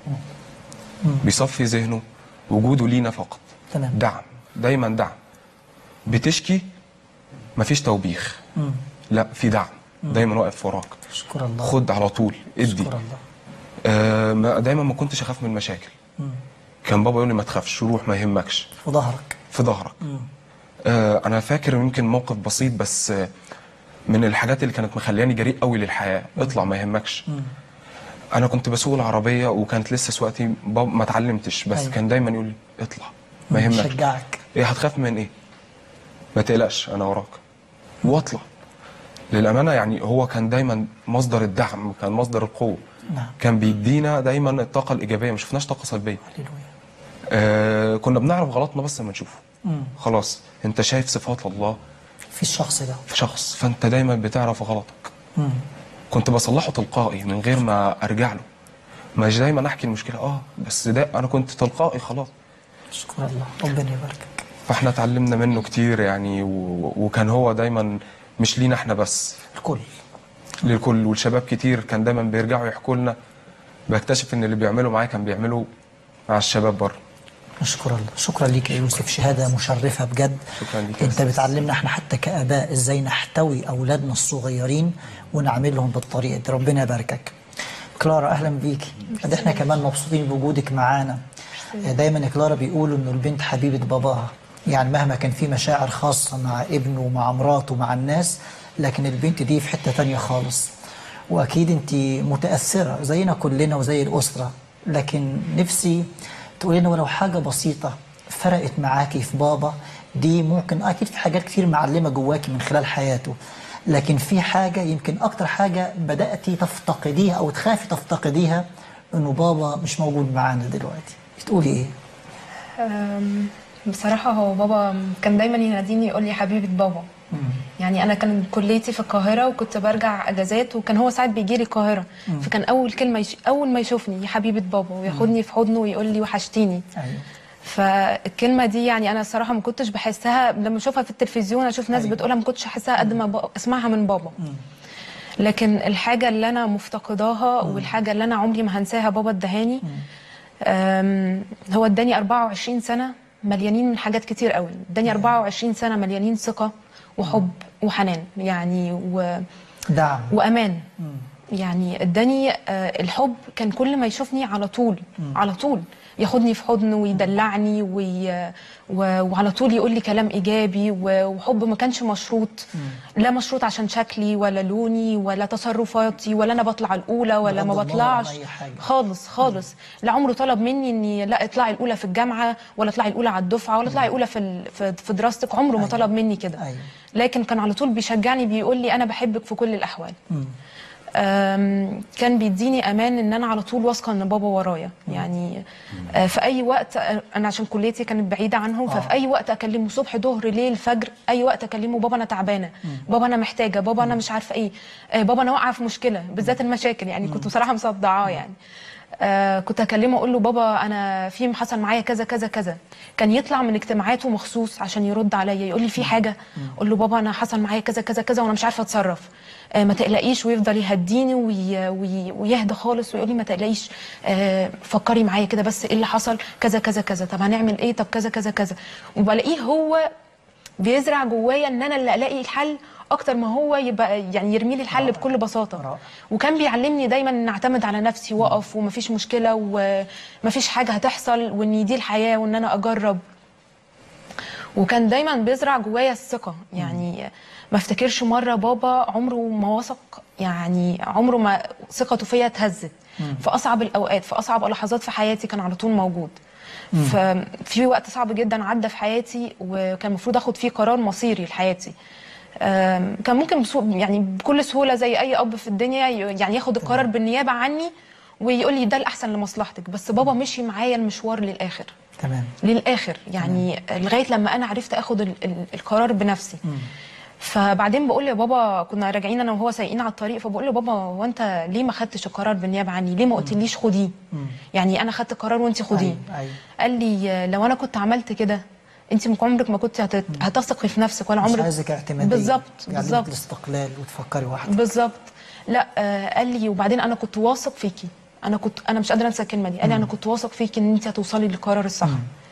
S7: بيصفي ذهنه وجوده لينا فقط
S1: تمام.
S7: دعم دايما دعم بتشكي مفيش توبيخ لا في دعم دايما واقف وراك
S1: شكر الله
S7: خد على طول ادي
S1: شكر الله
S7: آه ما- دايما ما كنتش اخاف من المشاكل كان بابا يقول لي ما تخافش روح ما يهمكش
S1: في ظهرك
S7: في ظهرك آه انا فاكر يمكن موقف بسيط بس آه من الحاجات اللي كانت مخلياني جريء قوي للحياه اطلع ما يهمكش انا كنت بسوق العربيه وكانت لسه سواقتي بابا ما اتعلمتش بس
S1: أيوة.
S7: كان دايما يقول لي اطلع ما يهمكش
S1: شجعك
S7: ايه هتخاف من ايه ما تقلقش انا وراك واطلع للامانه يعني هو كان دايما مصدر الدعم كان مصدر القوه
S1: نعم.
S7: كان بيدينا دايما الطاقه الايجابيه ما شفناش طاقه سلبيه
S1: هللويا
S7: آه كنا بنعرف غلطنا بس لما نشوفه خلاص انت شايف صفات الله
S1: في الشخص ده
S7: في شخص فانت دايما بتعرف غلطك كنت بصلحه تلقائي من غير ما ارجع له مش دايما احكي المشكله اه بس ده انا كنت تلقائي خلاص
S1: شكر الله ربنا يباركك
S7: فاحنا اتعلمنا منه كتير يعني و... وكان هو دايما مش لينا احنا بس
S1: الكل
S7: للكل والشباب كتير كان دايما بيرجعوا يحكوا لنا بكتشف ان اللي بيعملوا معايا كان بيعملوا مع الشباب بره
S1: نشكر الله شكرا ليك يا يوسف شهاده مشرفه بجد
S7: شكرا ليك يا
S1: انت
S7: أستاذ.
S1: بتعلمنا احنا حتى كاباء ازاي نحتوي اولادنا الصغيرين ونعملهم بالطريقه دي ربنا يباركك كلارا اهلا بيكي قد احنا كمان مبسوطين بوجودك معانا دايما يا كلارا بيقولوا انه البنت حبيبه باباها يعني مهما كان في مشاعر خاصه مع ابنه ومع مراته ومع الناس لكن البنت دي في حته تانية خالص واكيد انت متاثره زينا كلنا وزي الاسره لكن نفسي تقولي لنا ولو حاجه بسيطه فرقت معاكي في بابا دي ممكن اكيد في حاجات كتير معلمه جواكي من خلال حياته لكن في حاجه يمكن اكتر حاجه بداتي تفتقديها او تخافي تفتقديها انه بابا مش موجود معانا دلوقتي بتقولي ايه
S8: أم، بصراحة هو بابا كان دايما يناديني يقول لي حبيبة بابا يعني أنا كان كليتي في القاهرة وكنت برجع أجازات وكان هو ساعات بيجي لي القاهرة فكان أول كلمة يش... أول ما يشوفني يا حبيبة بابا وياخدني في حضنه ويقول لي وحشتيني
S1: ايوه
S8: فالكلمة دي يعني أنا الصراحة ما كنتش بحسها لما أشوفها في التلفزيون أشوف ناس
S1: أيوة.
S8: بتقولها ما كنتش أحسها قد ما ب- أسمعها من بابا لكن الحاجة اللي أنا مفتقداها والحاجة اللي أنا عمري ما هنساها بابا ادهاني أم، هو اداني 24 سنة مليانين من حاجات كتير قوي اداني 24 سنة مليانين ثقة وحب وحنان يعني و...
S1: دعم
S8: وامان يعني اداني آه، الحب كان كل ما يشوفني على طول على طول ياخدني في حضنه ويدلعني وي... و... وعلى طول يقول لي كلام ايجابي و... وحب ما كانش مشروط لا مشروط عشان شكلي ولا لوني ولا تصرفاتي ولا انا بطلع الاولى ولا ما
S1: بغض النظر عن
S8: بطلعش
S1: أي حاجة.
S8: خالص خالص لا عمره طلب مني اني لا اطلعي الاولى في الجامعه ولا اطلعي الاولى على الدفعه ولا اطلعي الاولى في ال... في في دراستك عمره ما طلب مني كده
S1: أيوة.
S8: لكن كان على طول بيشجعني بيقول لي انا بحبك في كل الاحوال أم، كان بيديني امان ان انا على طول واثقه ان بابا ورايا يعني آه، في اي وقت آه، انا عشان كليتي كانت بعيده عنهم ففي اي وقت اكلمه صبح ظهر ليل فجر اي وقت اكلمه بابا انا تعبانه بابا انا محتاجه بابا انا مش عارفه ايه آه، بابا انا واقعه في مشكله بالذات المشاكل يعني كنت بصراحه مصدعاه يعني آه كنت اكلمه اقول له بابا انا في حصل معايا كذا كذا كذا كان يطلع من اجتماعاته مخصوص عشان يرد عليا يقول لي في حاجه اقول له بابا انا حصل معايا كذا كذا كذا وانا مش عارفه اتصرف آه ما تقلقيش ويفضل يهديني وي وي ويهدى خالص ويقول لي ما تقلقيش آه فكري معايا كده بس ايه اللي حصل كذا كذا كذا طب هنعمل ايه طب كذا كذا كذا وبلاقيه هو بيزرع جوايا ان انا اللي الاقي الحل اكتر ما هو يبقى يعني يرمي لي الحل بكل بساطه
S1: رائع.
S8: وكان بيعلمني دايما ان اعتمد على نفسي واقف ومفيش مشكله ومفيش حاجه هتحصل وان دي الحياه وان انا اجرب وكان دايما بيزرع جوايا الثقه يعني ما افتكرش مره بابا عمره ما وثق يعني عمره ما ثقته فيا اتهزت في اصعب الاوقات في اصعب اللحظات في حياتي كان على طول موجود ففي وقت صعب جدا عدى في حياتي وكان المفروض اخد فيه قرار مصيري لحياتي أم، كان ممكن بسو يعني بكل سهوله زي اي اب في الدنيا ي- يعني ياخد القرار بالنيابه عني ويقول لي ده الاحسن لمصلحتك بس بابا مشي معايا المشوار للاخر
S1: تمام
S8: للاخر يعني لغايه لما انا عرفت اخد ال ال القرار بنفسي فبعدين بقول له يا بابا كنا راجعين انا وهو سايقين على الطريق فبقول له بابا هو انت ليه ما خدتش القرار بالنيابه عني ليه ما قلتليش خديه يعني انا خدت القرار وانت خديه
S1: أيوة، أيوة.
S8: قال لي لو انا كنت عملت كده انت من عمرك ما كنت هت- هتثقي في نفسك ولا
S1: مش
S8: عمرك
S1: عايزك اعتماديه
S8: بالظبط
S1: يعلمك
S8: بالظبط
S1: الاستقلال وتفكري وحدك
S8: بالظبط لا آه قال لي وبعدين انا كنت واثق فيكي انا كنت انا مش قادره انسى الكلمه دي قال لي انا كنت واثق فيكي ان انت هتوصلي للقرار الصح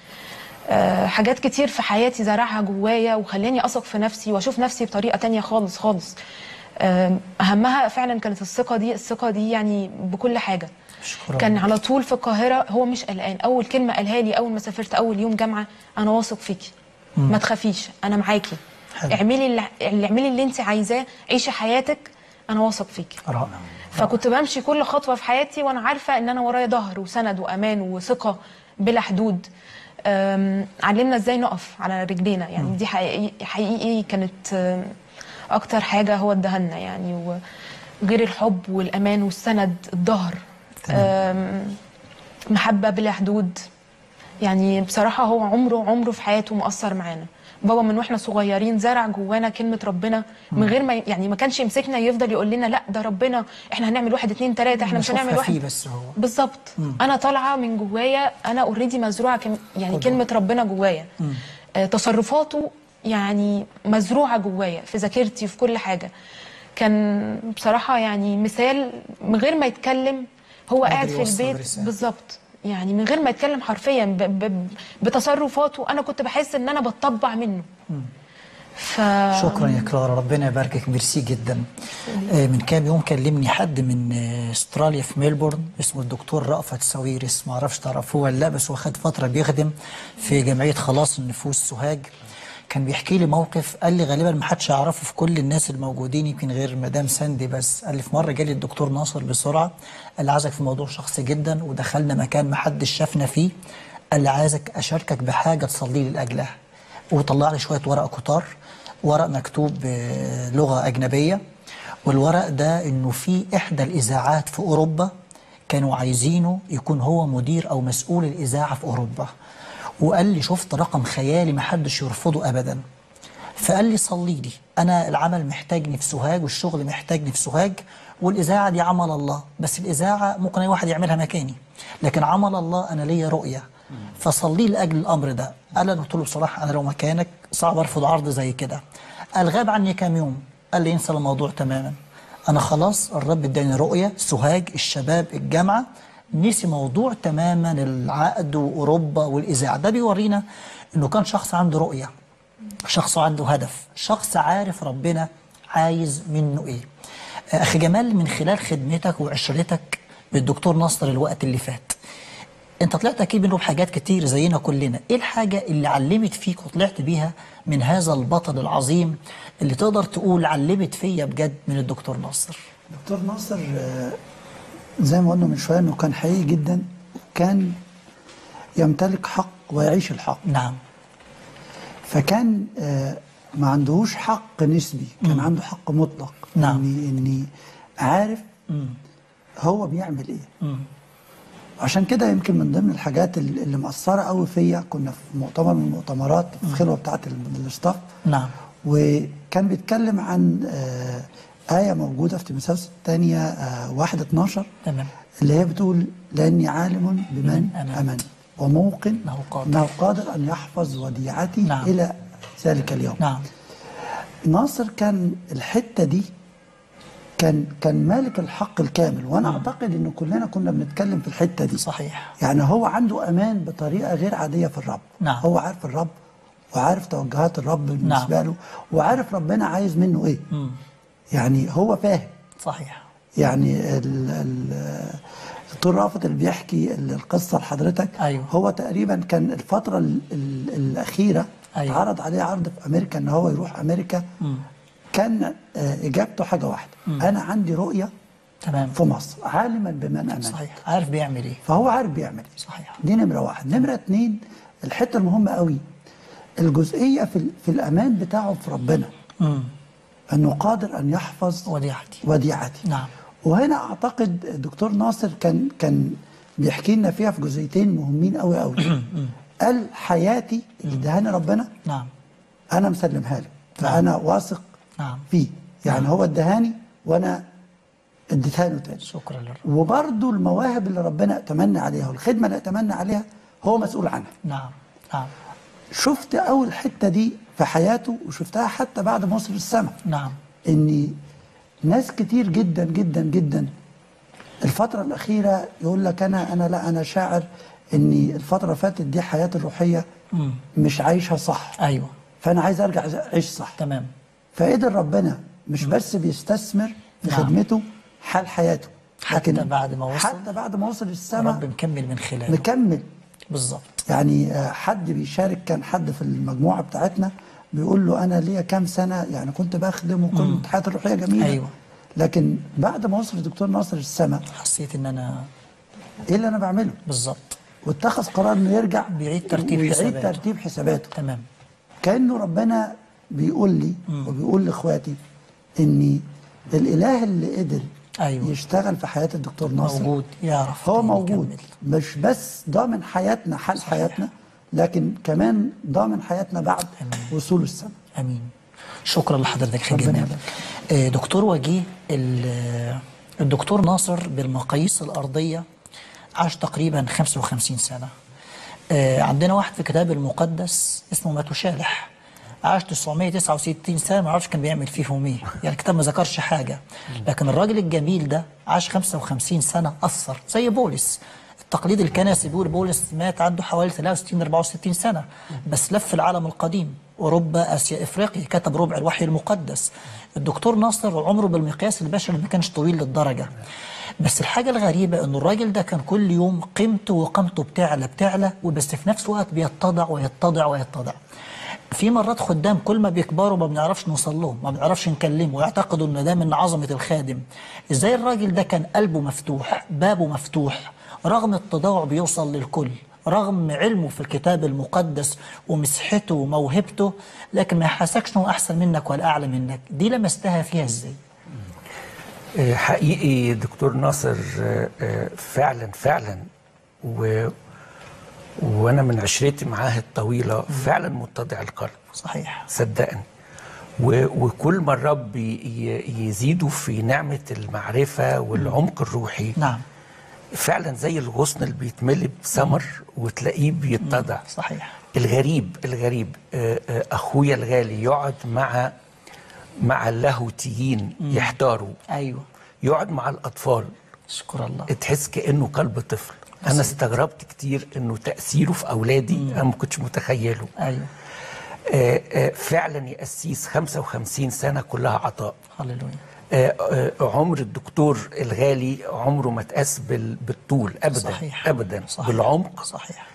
S8: آه حاجات كتير في حياتي زرعها جوايا وخلاني اثق في نفسي واشوف نفسي بطريقه تانية خالص خالص آه اهمها فعلا كانت الثقه دي الثقه دي يعني بكل حاجه
S1: شكرا
S8: كان على طول في القاهره هو مش قلقان اول كلمه قالها لي اول ما سافرت اول يوم جامعه انا واثق فيكي ما تخافيش انا معاكي
S1: حلو.
S8: اعملي اللي اللي- اعملي اللي انت عايزاه عيشي حياتك انا واثق فيكي
S1: رائع
S8: فكنت بمشي كل خطوه في حياتي وانا عارفه ان انا ورايا ظهر وسند وامان وثقه بلا حدود أم، علمنا ازاي نقف على رجلينا يعني دي حقيقي, حقيقي كانت أم، اكتر حاجه هو ادهلنا يعني وغير الحب والامان والسند الظهر أم، محبه بلا حدود يعني بصراحه هو عمره عمره في حياته مؤثر معانا بابا من واحنا صغيرين زرع جوانا كلمه ربنا من غير ما يعني ما كانش يمسكنا يفضل يقول لنا لا ده ربنا احنا هنعمل واحد اتنين تلاته احنا مش هنعمل
S1: نشوفها
S8: واحد
S1: فيه بس هو
S8: بالظبط انا طالعه من جوايا انا اوريدي مزروعه كم يعني كلمه ربنا جوايا آه تصرفاته يعني مزروعه جوايا في ذاكرتي في كل حاجه كان بصراحه يعني مثال من غير ما يتكلم هو
S1: قادر
S8: قاعد في
S1: يوصل
S8: البيت
S1: رسالة.
S8: بالظبط يعني من غير ما يتكلم حرفيا ب ب بتصرفاته انا كنت بحس ان انا بتطبع منه ف
S1: شكرا يا كلارا ربنا يباركك ميرسي جدا آه، من كام يوم كلمني حد من آه، استراليا في ميلبورن اسمه الدكتور رأفت ساويرس ما اعرفش تعرفوه ولا لا بس هو خد فتره بيخدم في جمعيه خلاص النفوس سوهاج كان بيحكي لي موقف قال لي غالبا ما حدش يعرفه في كل الناس الموجودين يمكن غير مدام ساندي بس قال لي في مره جالي الدكتور ناصر بسرعه قال لي عايزك في موضوع شخصي جدا ودخلنا مكان ما حدش شافنا فيه قال لي عايزك اشاركك بحاجه تصلي لي لاجلها وطلع لي شويه ورق كتار ورق مكتوب بلغه اجنبيه والورق ده انه في احدى الاذاعات في اوروبا كانوا عايزينه يكون هو مدير او مسؤول الاذاعه في اوروبا وقال لي شفت رقم خيالي ما حدش يرفضه ابدا فقال لي صلي لي انا العمل محتاجني في سوهاج والشغل محتاجني في سوهاج والاذاعه دي عمل الله بس الاذاعه ممكن اي واحد يعملها مكاني لكن عمل الله انا ليا رؤيه فصلي لاجل الامر ده قال انا قلت له بصراحه انا لو مكانك صعب ارفض عرض زي كده قال غاب عني كام يوم قال لي انسى الموضوع تماما انا خلاص الرب اداني رؤيه سوهاج الشباب الجامعه نسي موضوع تماما العقد واوروبا والاذاعه ده بيورينا انه كان شخص عنده رؤيه شخص عنده هدف شخص عارف ربنا عايز منه ايه اخي جمال من خلال خدمتك وعشرتك بالدكتور نصر الوقت اللي فات انت طلعت اكيد منه بحاجات كتير زينا كلنا ايه الحاجه اللي علمت فيك وطلعت بيها من هذا البطل العظيم اللي تقدر تقول علمت فيا بجد من الدكتور نصر
S5: دكتور ناصر آه، زي ما قلنا من شويه انه كان حقيقي جدا وكان يمتلك حق ويعيش الحق
S1: نعم
S5: فكان آه، ما عندهوش حق نسبي كان عنده حق مطلق
S1: نعم.
S5: اني اني عارف هو بيعمل ايه عشان كده يمكن من ضمن الحاجات اللي اللي مأثرة قوي فيا كنا في مؤتمر من المؤتمرات في الخلوة بتاعة ال- الاستاف
S1: نعم
S5: وكان بيتكلم عن آه، آية موجودة في تيموثاوس الثانية آه، واحد 12
S1: تمام
S5: اللي هي بتقول لأني عالم بمن
S1: أمن.
S5: أمن وموقن
S1: أنه قادر.
S5: أنه قادر أن يحفظ وديعتي
S1: نعم.
S5: إلى ذلك اليوم
S1: نعم
S5: ناصر كان الحته دي كان كان مالك الحق الكامل وانا اعتقد ان كلنا كنا بنتكلم في الحته دي
S1: صحيح
S5: يعني هو عنده امان بطريقه غير عاديه في الرب
S1: نعم.
S5: هو عارف الرب وعارف توجهات الرب بالنسبه له وعارف ربنا عايز منه ايه يعني هو فاهم
S1: صحيح
S5: يعني ال ال الدكتور رافت اللي بيحكي ال- القصه لحضرتك
S1: أيوة.
S5: هو تقريبا كان الفتره ال ال الاخيره
S1: أيوة.
S5: اتعرض عليه عرض في امريكا ان هو يروح امريكا كان آه، اجابته حاجه واحده انا عندي رؤيه
S1: تمام
S5: في مصر عالما بمن امن
S1: صحيح عارف بيعمل ايه
S5: فهو عارف بيعمل ايه
S1: صحيح
S5: دي نمره واحد نمره اتنين الحته المهمه قوي الجزئيه في, ال- في الامان بتاعه في ربنا
S1: امم
S5: انه قادر ان يحفظ
S1: وديعتي
S5: وديعتي
S1: نعم
S5: وهنا اعتقد الدكتور ناصر كان كان بيحكي لنا فيها في جزئيتين مهمين قوي قوي قال حياتي اللي ادهاني ربنا
S1: نعم
S5: انا مسلمها له فانا واثق
S1: نعم
S5: فيه يعني هو ادهاني وانا اديتها له تاني
S1: شكرا للرب
S5: وبرضه المواهب اللي ربنا اتمنى عليها والخدمه اللي اتمنى عليها هو مسؤول عنها
S1: نعم نعم
S5: شفت اول حته دي في حياته وشفتها حتى بعد ما وصل السماء
S1: نعم
S5: ان ناس كتير جدا جدا جدا الفترة الأخيرة يقول لك أنا أنا لا أنا شاعر إن الفترة اللي فاتت دي حياتي الروحية مش عايشها صح
S1: ايوه
S5: فأنا عايز أرجع أعيش صح
S1: تمام
S5: فقدر ربنا مش بس بيستثمر في
S1: نعم.
S5: خدمته حال حياته
S1: حتى
S5: لكن
S1: بعد ما وصل
S5: حتى بعد ما وصل
S1: الرب
S5: السماء
S1: مكمل من خلاله
S5: مكمل
S1: بالظبط
S5: يعني آه، حد بيشارك كان حد في المجموعه بتاعتنا بيقول له انا ليا كام سنه يعني كنت بخدم وكنت حياتي الروحيه جميله
S1: أيوة.
S5: لكن بعد ما وصل الدكتور ناصر السماء
S1: حسيت ان انا
S5: ايه اللي انا بعمله؟
S1: بالظبط
S5: واتخذ قرار انه يرجع
S1: بيعيد ترتيب
S5: ويعيد
S1: حساباته.
S5: ترتيب حساباته
S1: تمام
S5: كانه ربنا بيقول لي وبيقول لاخواتي ان الاله اللي قدر
S1: أيوة.
S5: يشتغل في حياه الدكتور ناصر
S1: موجود يعرف
S5: هو
S1: تاني
S5: موجود
S1: يكمل.
S5: مش بس ضامن حياتنا حال حياتنا لكن كمان ضامن حياتنا بعد وصول السماء
S1: امين شكرا لحضرتك يا
S5: ربنا
S1: جمال
S5: يبارك.
S1: آه، دكتور وجيه ال- الدكتور ناصر بالمقاييس الارضيه عاش تقريبا 55 سنه آه، عندنا واحد في الكتاب المقدس اسمه ماتوشالح عاش 969 سنه ما اعرفش كان بيعمل فيهم ايه يعني الكتاب ما ذكرش حاجه لكن الراجل الجميل ده عاش 55 سنه اثر زي بولس التقليد الكنسي بيقول بولس مات عنده حوالي 63 64 سنه بس لف العالم القديم أوروبا آسيا إفريقيا كتب ربع الوحي المقدس الدكتور ناصر عمره بالمقياس البشري ما كانش طويل للدرجة بس الحاجة الغريبة إنه الراجل ده كان كل يوم قيمته وقامته بتعلى بتعلى وبس في نفس الوقت بيتضع ويتضع ويتضع في مرات خدام كل ما بيكبروا ما بنعرفش نوصل لهم ما بنعرفش نكلمه ويعتقدوا ان ده من عظمه الخادم ازاي الراجل ده كان قلبه مفتوح بابه مفتوح رغم التضاع بيوصل للكل رغم علمه في الكتاب المقدس ومسحته وموهبته لكن ما يحسكش انه احسن منك ولا اعلى منك دي لمستها فيها ازاي
S4: آه، حقيقي دكتور ناصر آه، آه، فعلا فعلا و وانا من عشرتي معاه الطويله فعلا متضع القلب
S1: صحيح
S4: صدقني و- وكل ما الرب ي- ي- يزيده في نعمه المعرفه والعمق الروحي
S1: نعم
S4: فعلا زي الغصن اللي بيتملي بثمر وتلاقيه بيتضع
S1: صحيح
S4: الغريب الغريب آه، آه، اخويا الغالي يقعد مع مع اللاهوتيين يحتاروا
S1: ايوه
S4: يقعد مع الاطفال
S1: اشكر الله
S4: تحس كانه قلب طفل انا استغربت كتير انه تاثيره في اولادي انا ما كنتش متخيله
S1: ايوه
S4: آه، آه، فعلا يا قسيس 55 سنه كلها عطاء
S1: هللويا
S4: آه، آه، عمر الدكتور الغالي عمره ما اتقاس بال- بالطول ابدا
S1: صحيح.
S4: ابدا
S1: صحيح.
S4: بالعمق
S1: صحيح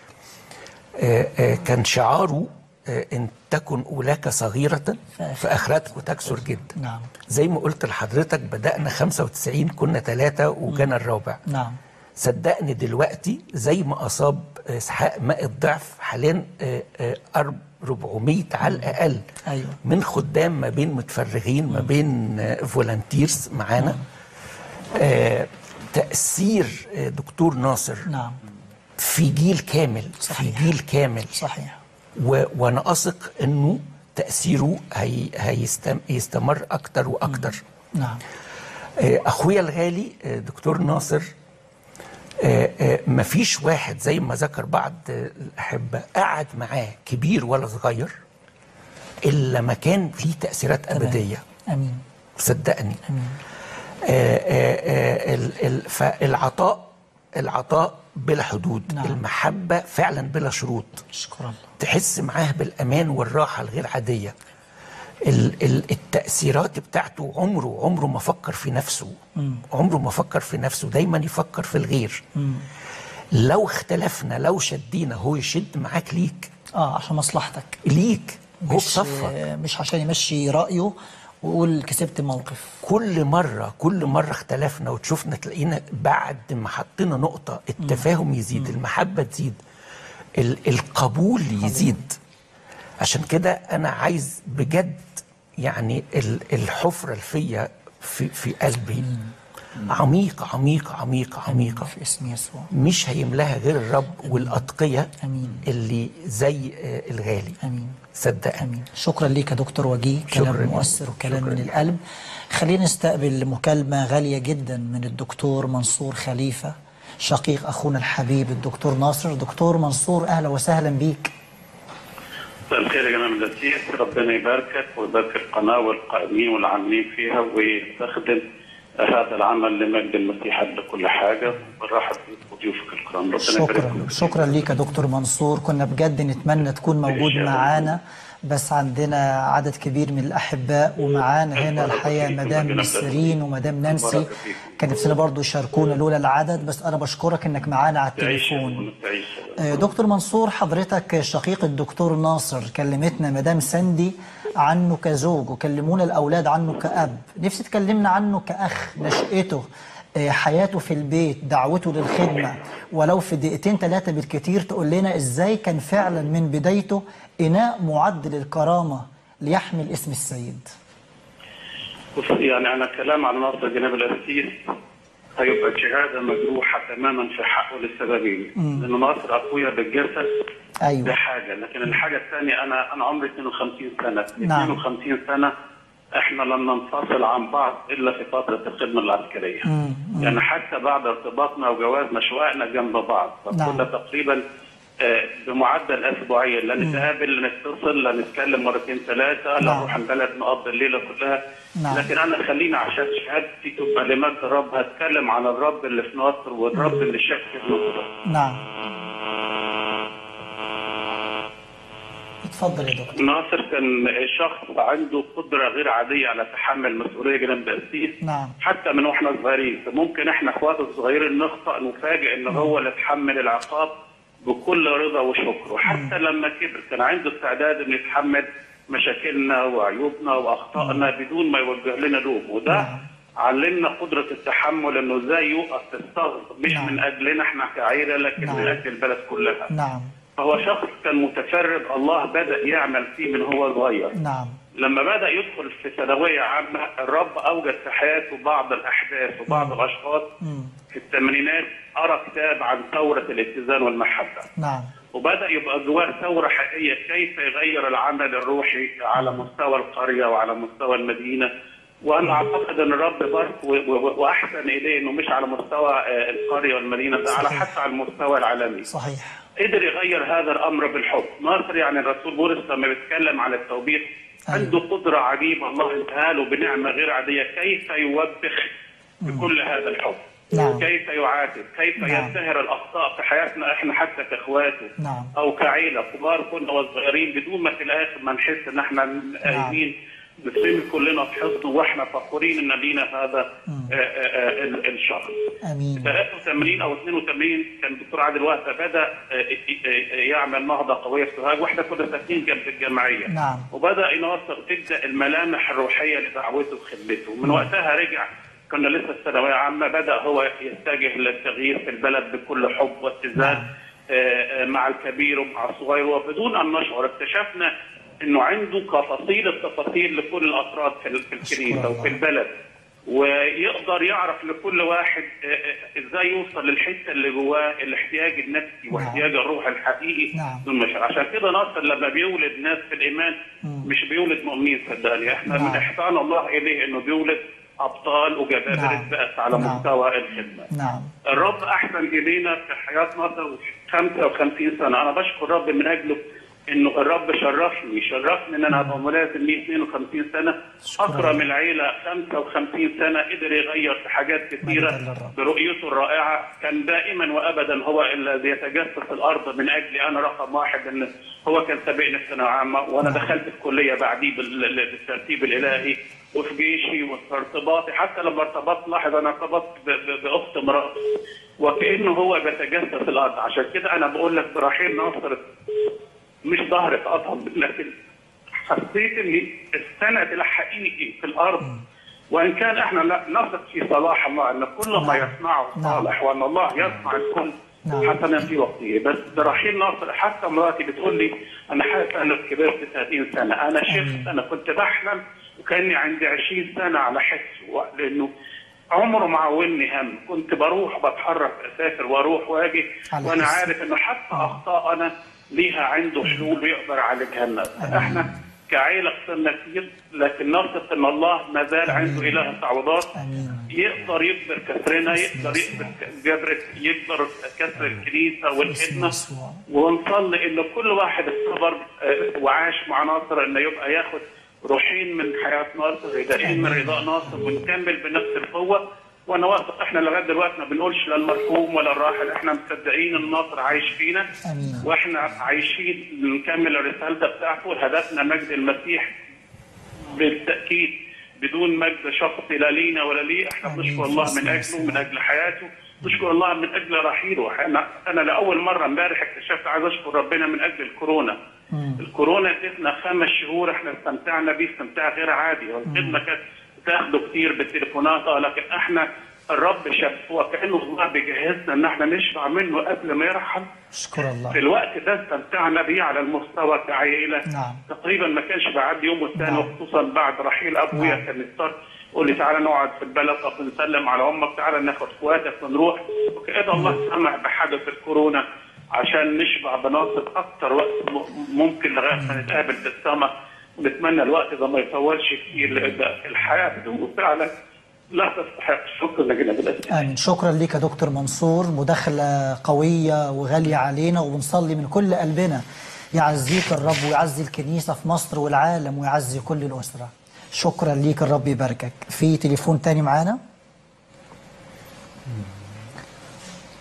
S4: آه، آه، كان شعاره آه، ان تكن اولاك صغيره
S1: فآخر-
S4: فاخرتك تكثر جدا
S1: نعم
S4: زي ما قلت لحضرتك بدانا 95 كنا ثلاثه وكان الرابع
S1: نعم
S4: صدقني دلوقتي زي ما اصاب اسحاق ماء الضعف حاليا آه، آه، أرب- 400 على الاقل
S1: أيوة.
S4: من خدام ما بين متفرغين ما بين آه، فولنتيرز معانا آه، تاثير آه، دكتور ناصر
S1: نعم
S4: في جيل كامل
S1: صحيح.
S4: في جيل كامل
S1: صحيح
S4: و... وانا اثق انه تاثيره هي... هيستم... يستمر اكتر واكتر
S1: نعم
S4: آه، اخويا الغالي آه، دكتور ناصر آه، آه، مفيش واحد زي ما ذكر بعض آه، الاحبه قعد معاه كبير ولا صغير الا ما كان ليه تاثيرات
S1: تمام.
S4: ابديه
S1: امين
S4: صدقني
S1: امين
S4: آه، آه، آه، ال- ال- فالعطاء العطاء بلا حدود
S1: نعم.
S4: المحبه فعلا بلا شروط
S1: اشكر الله
S4: تحس معاه بالامان والراحه الغير عاديه ال- ال- التاثيرات بتاعته عمره عمره ما فكر في نفسه عمره ما فكر في نفسه دايما يفكر في الغير لو اختلفنا لو شدينا هو يشد معاك ليك
S1: اه عشان مصلحتك
S4: ليك هو
S1: مش
S4: بصفك
S1: مش عشان يمشي رايه ويقول كسبت موقف
S4: كل مرة كل مرة اختلفنا وتشوفنا تلاقينا بعد ما حطينا نقطة التفاهم يزيد المحبة تزيد ال- القبول يزيد عشان كده أنا عايز بجد يعني ال- الحفرة الفيا في, في قلبي عميقة عميقة عميقة عميقة
S1: في اسم يسوع
S4: مش هيملاها غير الرب والأتقية
S1: أمين.
S4: اللي زي آه، الغالي
S1: امين
S4: صدقني
S1: امين شكرا ليك يا دكتور وجيه كلام
S4: شكراً.
S1: مؤثر وكلام
S4: شكراً.
S1: من القلب خلينا نستقبل مكالمه غاليه جدا من الدكتور منصور خليفه شقيق اخونا الحبيب الدكتور ناصر دكتور منصور اهلا وسهلا بيك
S9: مساء الخير يا جماعة الأسيس ربنا يباركك ويبارك القناة والقائمين والعاملين فيها ويستخدم هذا العمل لمجد المسيح قبل كل حاجة ونرحب بيك وضيوفك الكرام ربنا
S1: شكرا
S9: يبارككم
S1: شكرا ليك يا دكتور منصور كنا بجد نتمنى تكون موجود
S9: ماشي.
S1: معانا بس عندنا عدد كبير من الاحباء ومعانا هنا الحقيقه مدام نسرين ومدام نانسي كان نفسنا برضو يشاركونا لولا العدد بس انا بشكرك انك معانا على
S9: تعيش
S1: التليفون
S9: تعيش
S1: آه، دكتور منصور حضرتك شقيق الدكتور ناصر كلمتنا مدام ساندي عنه كزوج وكلمونا الأولاد عنه كأب نفسي تكلمنا عنه كأخ نشأته آه، حياته في البيت دعوته للخدمة ولو في دقيقتين ثلاثة بالكتير تقول لنا إزاي كان فعلا من بدايته إناء معد للكرامة ليحمل اسم السيد
S9: بص يعني أنا كلام على ناصر جناب الأسيس هيبقى شهادة مجروحة تماما في حقه لسببين لأن ناصر أخويا بالجسد دي
S1: أيوة
S9: حاجة لكن الحاجة الثانية أنا أنا عمري 52 سنة
S1: نعم.
S9: 52 سنة إحنا لم ننفصل عن بعض إلا في فترة الخدمة العسكرية يعني حتى بعد ارتباطنا وجوازنا شققنا جنب بعض فكنا
S1: نعم.
S9: تقريبا آه، بمعدل اسبوعيا لا نتقابل لا نتصل لا نتكلم مرتين ثلاثه لا
S1: نعم.
S9: نروح البلد نقضي الليله كلها
S1: نعم.
S9: لكن انا خليني عشان شهادتي تبقى لمجد الرب هتكلم عن الرب اللي في ناصر والرب اللي شاف في ناصر
S1: نعم اتفضل يا دكتور
S9: ناصر كان شخص عنده قدره غير عاديه على تحمل مسؤوليه جنب التاسيس
S1: نعم
S9: حتى من واحنا صغيرين ممكن احنا اخواته الصغيرين نخطا نفاجئ ان هو اللي اتحمل العقاب بكل رضا وشكر وحتى لما كبر كان عنده استعداد انه يتحمل مشاكلنا وعيوبنا واخطائنا بدون ما يوجه لنا لوم وده
S1: نعم.
S9: علمنا قدره التحمل انه ازاي يقف في الثغر مش
S1: نعم.
S9: من اجلنا احنا كعيله لكن
S1: نعم.
S9: من اجل البلد كلها
S1: نعم
S9: فهو شخص كان متفرد الله بدا يعمل فيه من هو صغير
S1: نعم
S9: لما بدا يدخل في ثانويه عامه الرب اوجد في حياته بعض الاحداث وبعض الاشخاص
S1: مم.
S9: في الثمانينات قرا كتاب عن ثوره الاتزان والمحبه
S1: نعم
S9: وبدا يبقى جواه ثوره حقيقيه كيف يغير العمل الروحي على مستوى القريه وعلى مستوى المدينه وانا اعتقد ان الرب بارك و- و- واحسن اليه انه مش على مستوى آه، القريه والمدينه ده على
S1: صحيح.
S9: حتى على المستوى العالمي
S1: صحيح
S9: قدر يغير هذا الامر بالحب ناصر يعني الرسول بولس لما بيتكلم عن التوبيخ عنده قدره عجيبه الله اداها له بنعمه غير عاديه كيف يوبخ بكل هذا الحب
S1: نعم.
S9: كيف يعاتب كيف
S1: نعم.
S9: ينتهر الاخطاء في حياتنا احنا حتى كاخواته
S1: نعم.
S9: او كعيله كبار كنا وصغيرين بدون ما في الاخر ما نحس ان احنا قايمين نترمي كلنا في حضنه واحنا فخورين ان لينا هذا آه، آه، آه، ال- الشخص
S1: امين
S9: 83 او 82 كان الدكتور عادل وهبه بدا آه، آه، آه، يعمل نهضه قويه في سوهاج واحنا كنا ساكنين جنب الجمعيه
S1: نعم.
S9: وبدا يناصر تبدا الملامح الروحيه لدعوته وخدمته من وقتها رجع كنا لسه في ثانويه عامه بدا هو يتجه للتغيير في البلد بكل حب واتزان آه، آه، مع الكبير ومع الصغير وبدون ان نشعر اكتشفنا انه عنده كتفاصيل التفاصيل لكل الافراد في ال- في الكنيسه
S1: الله.
S9: وفي البلد ويقدر يعرف لكل واحد آه، آه، ازاي يوصل للحته اللي جواه الاحتياج النفسي واحتياج الروح الحقيقي
S1: نعم.
S9: للمشاعر عشان كده ناصر لما بيولد ناس في الايمان مش بيولد مؤمنين صدقني احنا
S1: نعم.
S9: من احسان الله اليه انه بيولد ابطال وجبابره
S1: نعم.
S9: بأس على
S1: نعم.
S9: مستوى الخدمه
S1: نعم
S9: الرب احسن الينا في حياه ناصر 55 سنه انا بشكر الرب من اجله انه الرب شرفني شرفني ان انا ابقى ملازم ليه 52 سنه
S1: شكراً.
S9: اكرم العيله 55 سنه قدر يغير في حاجات كثيره
S1: مجدا للرب.
S9: برؤيته الرائعه كان دائما وابدا هو الذي يتجسس الارض من اجلي انا رقم واحد ان هو كان سابقني في ثانويه عامه وانا دخلت الكليه بعديه بال- بالترتيب الالهي وفي جيشي وفي ارتباطي حتى لما ارتبطت لاحظ انا ارتبطت ب- ب- باخت امراه وكانه هو بيتجسس الارض عشان كده انا بقول لك برحيل ناصر مش ظهر اتقطم لكن حسيت اني السند الحقيقي في الارض وان كان احنا لا نثق في صلاح الله ان كل ما
S1: نعم.
S9: يصنعه
S1: نعم.
S9: صالح وان الله يصنع الكل
S1: نعم.
S9: حسنا في وقته بس برحيل ناصر حتى مراتي بتقول لي انا حاسس انك كبرت 30 سنه انا شفت انا كنت بحلم وكاني عندي 20 سنه على حس لانه عمره ما عاوني هم كنت بروح بتحرك اسافر واروح واجي
S1: على
S9: وانا
S1: حس.
S9: عارف انه حتى اخطائنا ليها عنده حلول ويقدر يعالجها لنا احنا كعيله خسرنا كتير لكن نثق ان الله ما زال عنده اله التعويضات
S1: امين
S9: يقدر يجبر كسرنا يقدر يقدر جبر يقدر كسر الكنيسه
S1: اسم
S9: والخدمه
S1: يسوع
S9: ونصلي ان كل واحد اختبر آه، وعاش مع ناصر انه يبقى ياخد روحين من حياه ناصر ردائين من رضاء ناصر ونكمل بنفس القوه وانا واثق احنا لغايه دلوقتي ما بنقولش لا المرحوم ولا الراحل احنا مصدقين ان ناصر عايش فينا
S1: امين
S9: واحنا عايشين نكمل الرساله بتاعته هدفنا مجد المسيح بالتاكيد بدون مجد شخصي لا لينا ولا ليه احنا
S1: آمين.
S9: بنشكر الله من اجله من اجل حياته نشكر الله من اجل رحيله انا انا لاول مره امبارح اكتشفت عايز اشكر ربنا من اجل الكورونا الكورونا ادتنا خمس شهور احنا استمتعنا بيه استمتاع غير عادي والخدمه كانت بتاخده كتير بالتليفونات اه لكن احنا الرب شاف وكانه الله بيجهزنا ان احنا نشبع منه قبل ما يرحل
S1: اشكر
S9: في
S1: الله
S9: الوقت ده استمتعنا بيه على المستوى كعائله
S1: نعم.
S9: تقريبا ما كانش بعد يوم والثاني
S1: نعم.
S9: وخصوصا بعد رحيل ابويا
S1: نعم.
S9: كان يضطر يقول لي تعالى نقعد في البلد طب نسلم على امك تعالى ناخد اخواتك ونروح وكأن الله سمح بحدث الكورونا عشان نشبع بناصر اكتر وقت م- ممكن لغايه ما نتقابل في السماء ونتمنى الوقت ده ما يطولش كتير لان الحياه بدون فعلا لا تستحق شكرا لك بالاسم
S1: امين شكرا ليك يا دكتور منصور مداخله قويه وغاليه علينا وبنصلي من كل قلبنا يعزيك الرب ويعزي الكنيسه في مصر والعالم ويعزي كل الاسره شكرا ليك الرب يباركك في تليفون تاني معانا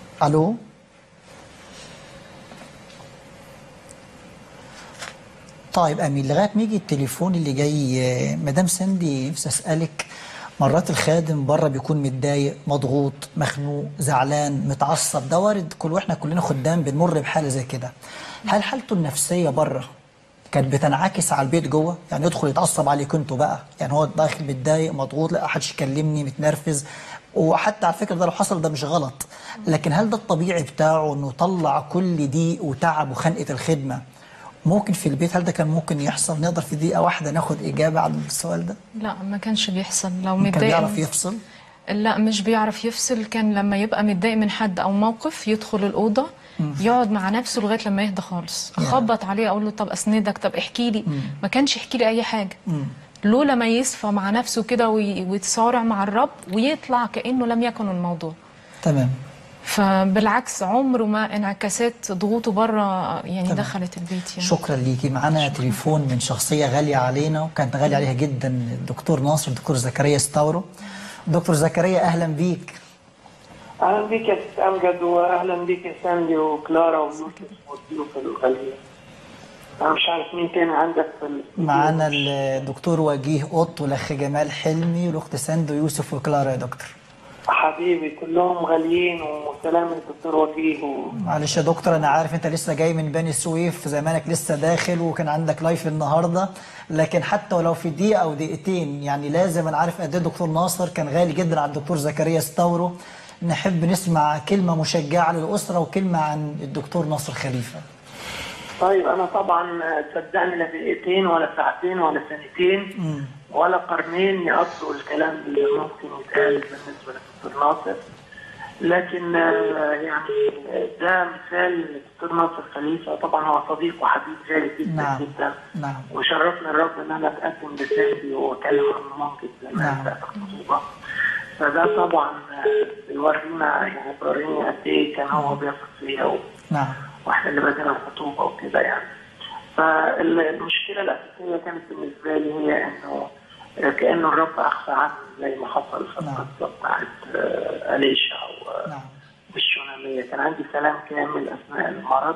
S1: الو طيب امين لغايه ما يجي التليفون اللي جاي آه، مدام سندي نفسي اسالك مرات الخادم بره بيكون متضايق مضغوط مخنوق زعلان متعصب ده وارد كل واحنا كلنا خدام بنمر بحاله زي كده هل حالته النفسيه بره كانت بتنعكس على البيت جوه يعني يدخل يتعصب عليك انتوا بقى يعني هو داخل متضايق مضغوط لا حدش يكلمني متنرفز وحتى على فكره ده لو حصل ده مش غلط لكن هل ده الطبيعي بتاعه انه يطلع كل ضيق وتعب وخنقه الخدمه ممكن في البيت هل ده كان ممكن يحصل نقدر في دقيقه واحده ناخد اجابه على السؤال ده
S3: لا ما كانش بيحصل لو
S1: كان
S3: متضايق
S1: بيعرف يفصل
S3: لا مش بيعرف يفصل كان لما يبقى متضايق من حد او موقف يدخل الاوضه يقعد مع نفسه لغايه لما يهدى خالص اخبط عليه اقول له طب اسندك طب احكي لي ما كانش يحكي لي اي حاجه لولا ما يصفى مع نفسه كده وي- ويتصارع مع الرب ويطلع كانه لم يكن الموضوع
S1: تمام
S3: فبالعكس عمره ما انعكاسات ضغوطه بره يعني
S1: تمام.
S3: دخلت البيت يعني
S1: شكرا ليكي معانا تليفون من شخصيه غاليه علينا وكانت غاليه عليها جدا الدكتور ناصر الدكتور زكريا ستاورو دكتور زكريا اهلا بيك
S10: اهلا بيك يا ست امجد واهلا بيك يا ساندي وكلارا ويوسف والضيوف الغاليين انا مش عارف مين تاني عندك في الاستوديو.
S1: معانا الدكتور وجيه قط والاخ جمال حلمي والاخت ساندو يوسف وكلارا يا دكتور
S10: حبيبي كلهم غاليين وسلام الدكتور وجيه و...
S1: معلش يا دكتور انا عارف انت لسه جاي من بني سويف زمانك لسه داخل وكان عندك لايف النهارده لكن حتى ولو في دقيقه او دقيقتين يعني لازم انا عارف قد ايه الدكتور ناصر كان غالي جدا على الدكتور زكريا ستاورو نحب نسمع كلمه مشجعه للاسره وكلمه عن الدكتور ناصر خليفه
S10: طيب انا طبعا صدقني لا دقيقتين ولا ساعتين ولا سنتين ولا قرنين يقضوا الكلام اللي ممكن يتقال بالنسبه للدكتور ناصر لكن آه، يعني ده مثال للدكتور ناصر خليفه طبعا هو صديق وحبيب غالي جدا
S1: نعم.
S10: جدا
S1: نعم
S10: وشرفنا الرب ان انا اتقدم لسيدي واتكلم عن مامتي زمان
S1: نعم.
S10: بتاعت الخطوبه فده طبعا آه، بيورينا يعني بيوريني قد ايه كان هو بيثق فيا و-
S1: نعم
S10: واحنا اللي بدينا الخطوبه وكده يعني فالمشكله الاساسيه كانت بالنسبه لي هي انه كانه الرب اخفى عني زي ما حصل في
S1: نعم.
S10: القصه بتاعت آه، اليشا و-
S1: نعم
S10: بالشوناميه كان عندي سلام كامل اثناء المرض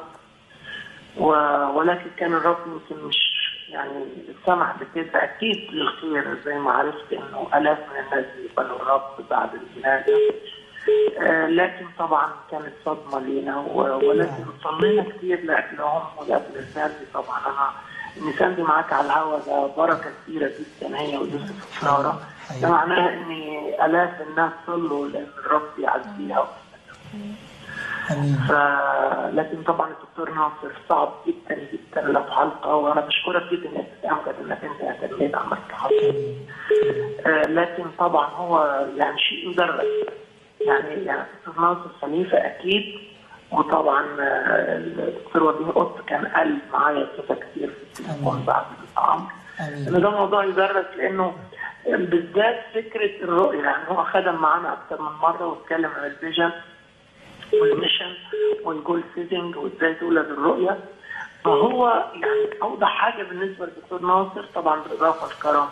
S10: و- ولكن كان الرب يمكن مش يعني سمح بكده اكيد للخير زي ما عرفت انه الاف من الناس يقبلوا الرب بعد الولاده آه، لكن طبعا كانت صدمه لينا و- ولكن صلينا كتير لاجلهم ولاجل ساندي طبعا انا ان ساندي معاك على الهوا ده بركه كبيره جدا هي ويوسف وساره ده معناه ان الاف الناس صلوا لان الرب يعزيها
S1: امين
S10: ف... لكن طبعا الدكتور ناصر صعب جدا جدا له حلقه وانا بشكرك جدا يا استاذ امجد انك انت اهتميت عملت حلقه آه لكن طبعا هو يعني شيء يدرس يعني يعني الدكتور ناصر خليفه اكيد وطبعا آه، الدكتور وجيه قط كان قال معايا كده كتير في التليفون بعد الامر
S1: امين
S10: ان ده موضوع يدرس لانه بالذات فكره الرؤيه يعني هو خدم معانا اكثر من مره واتكلم عن الفيجن والميشن والجول سيتنج وازاي تولد الرؤيه فهو يعني اوضح حاجه بالنسبه للدكتور ناصر طبعا بالاضافه الكرم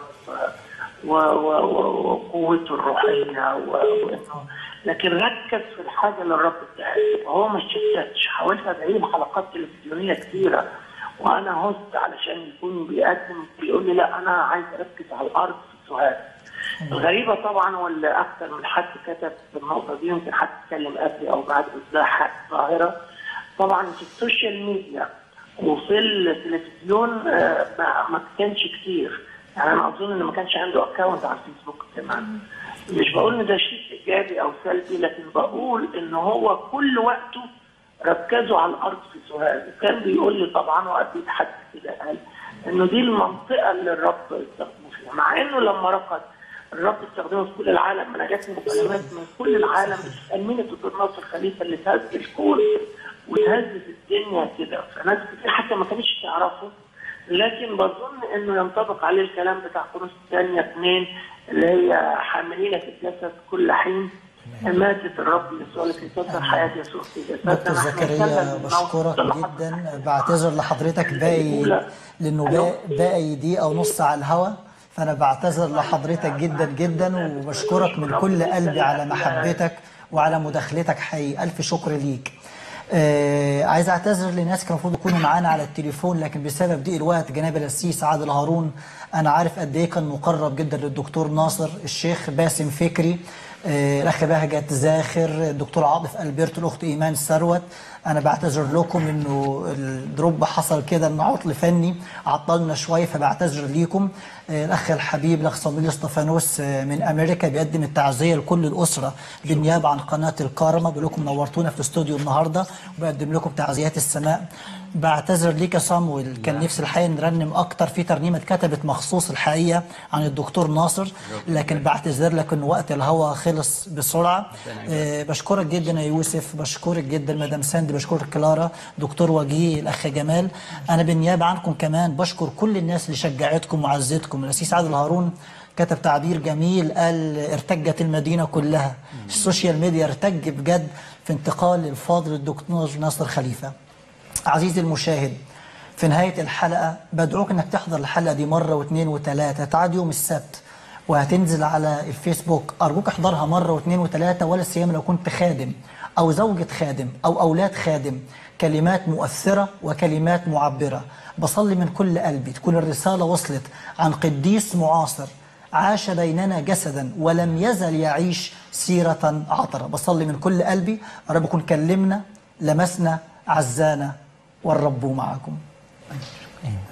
S10: و- و- و- وقوته الروحيه و- وانه لكن ركز في الحاجه اللي الرب اداها له. وهو ما شتتش حاولت ادعي له حلقات تلفزيونيه كثيره وانا هوست علشان يكون بيقدم بيقول لي لا انا عايز اركز على الارض في السؤال الغريبه طبعا واللي اكثر من حد كتب في النقطه دي يمكن حد اتكلم قبلي او بعد بس ده حق ظاهره طبعا في السوشيال ميديا وفي التلفزيون آه، ما, ما كانش كتير يعني انا اظن ان ما كانش عنده اكونت على الفيسبوك كمان مش بقول ان ده شيء ايجابي او سلبي لكن بقول ان هو كل وقته ركزوا على الارض في سوهاج وكان بيقول لي طبعا وقت يتحدث كده قال انه دي المنطقه اللي الرب استخدمه فيها مع انه لما رفض الرب استخدمه في كل العالم انا جاتني مكالمات من كل العالم بتسال مين الدكتور ناصر خليفه اللي تهز الكون وتهز الدنيا كده فناس كتير حتى ما كانتش تعرفه لكن بظن انه ينطبق عليه الكلام بتاع كورنثوس الثانيه اثنين اللي هي حاملين في الجسد كل حين ماتت الرب يسوع لكي تظهر حياه يسوع في جسدنا
S1: دكتور
S10: نحن
S1: زكريا
S10: نسلم
S1: بشكرك
S10: الموت
S1: جدا بعتذر لحضرتك باقي لانه باقي- باقي دقيقه ونص على الهوا فانا بعتذر لحضرتك جدا جدا وبشكرك من كل قلبي على محبتك وعلى مداخلتك حقيقي الف شكر ليك آه عايز اعتذر لناس كانوا المفروض يكونوا معانا على التليفون لكن بسبب ضيق الوقت جناب القسيس عادل هارون انا عارف قد ايه كان مقرب جدا للدكتور ناصر الشيخ باسم فكري آه الاخ بهجت زاخر الدكتور عاطف البرت الاخت ايمان ثروت انا بعتذر لكم انه الدروب حصل كده ان عطل فني عطلنا شويه فبعتذر ليكم آه، الاخ الحبيب الاخ صمويل اسطفانوس آه، من امريكا بيقدم التعزيه لكل الاسره بالنيابه عن قناه الكارما بيقول لكم نورتونا في الاستوديو النهارده وبقدم لكم تعزيات السماء بعتذر ليك يا صامويل كان نفسي الحقيقه نرنم اكتر في ترنيمه اتكتبت مخصوص الحقيقه عن الدكتور ناصر لكن بعتذر لك ان وقت الهوا خلص بسرعه آه، بشكرك جدا يا يوسف بشكرك جدا مدام ساندي بشكرك كلارا دكتور وجيه الاخ جمال انا بالنيابه عنكم كمان بشكر كل الناس اللي شجعتكم وعزتكم الاسيس عادل هارون كتب تعبير جميل قال ارتجت المدينه كلها السوشيال ميديا ارتج بجد في انتقال الفاضل الدكتور ناصر خليفه عزيزي المشاهد في نهاية الحلقة بدعوك انك تحضر الحلقة دي مرة واثنين وثلاثة تعاد يوم السبت وهتنزل على الفيسبوك أرجوك احضرها مرة واثنين وثلاثة ولا سيما لو كنت خادم أو زوجة خادم أو أولاد خادم كلمات مؤثرة وكلمات معبرة بصلي من كل قلبي تكون الرسالة وصلت عن قديس معاصر عاش بيننا جسدا ولم يزل يعيش سيرة عطرة بصلي من كل قلبي رب يكون كلمنا لمسنا عزانا والرب معكم
S4: آمين.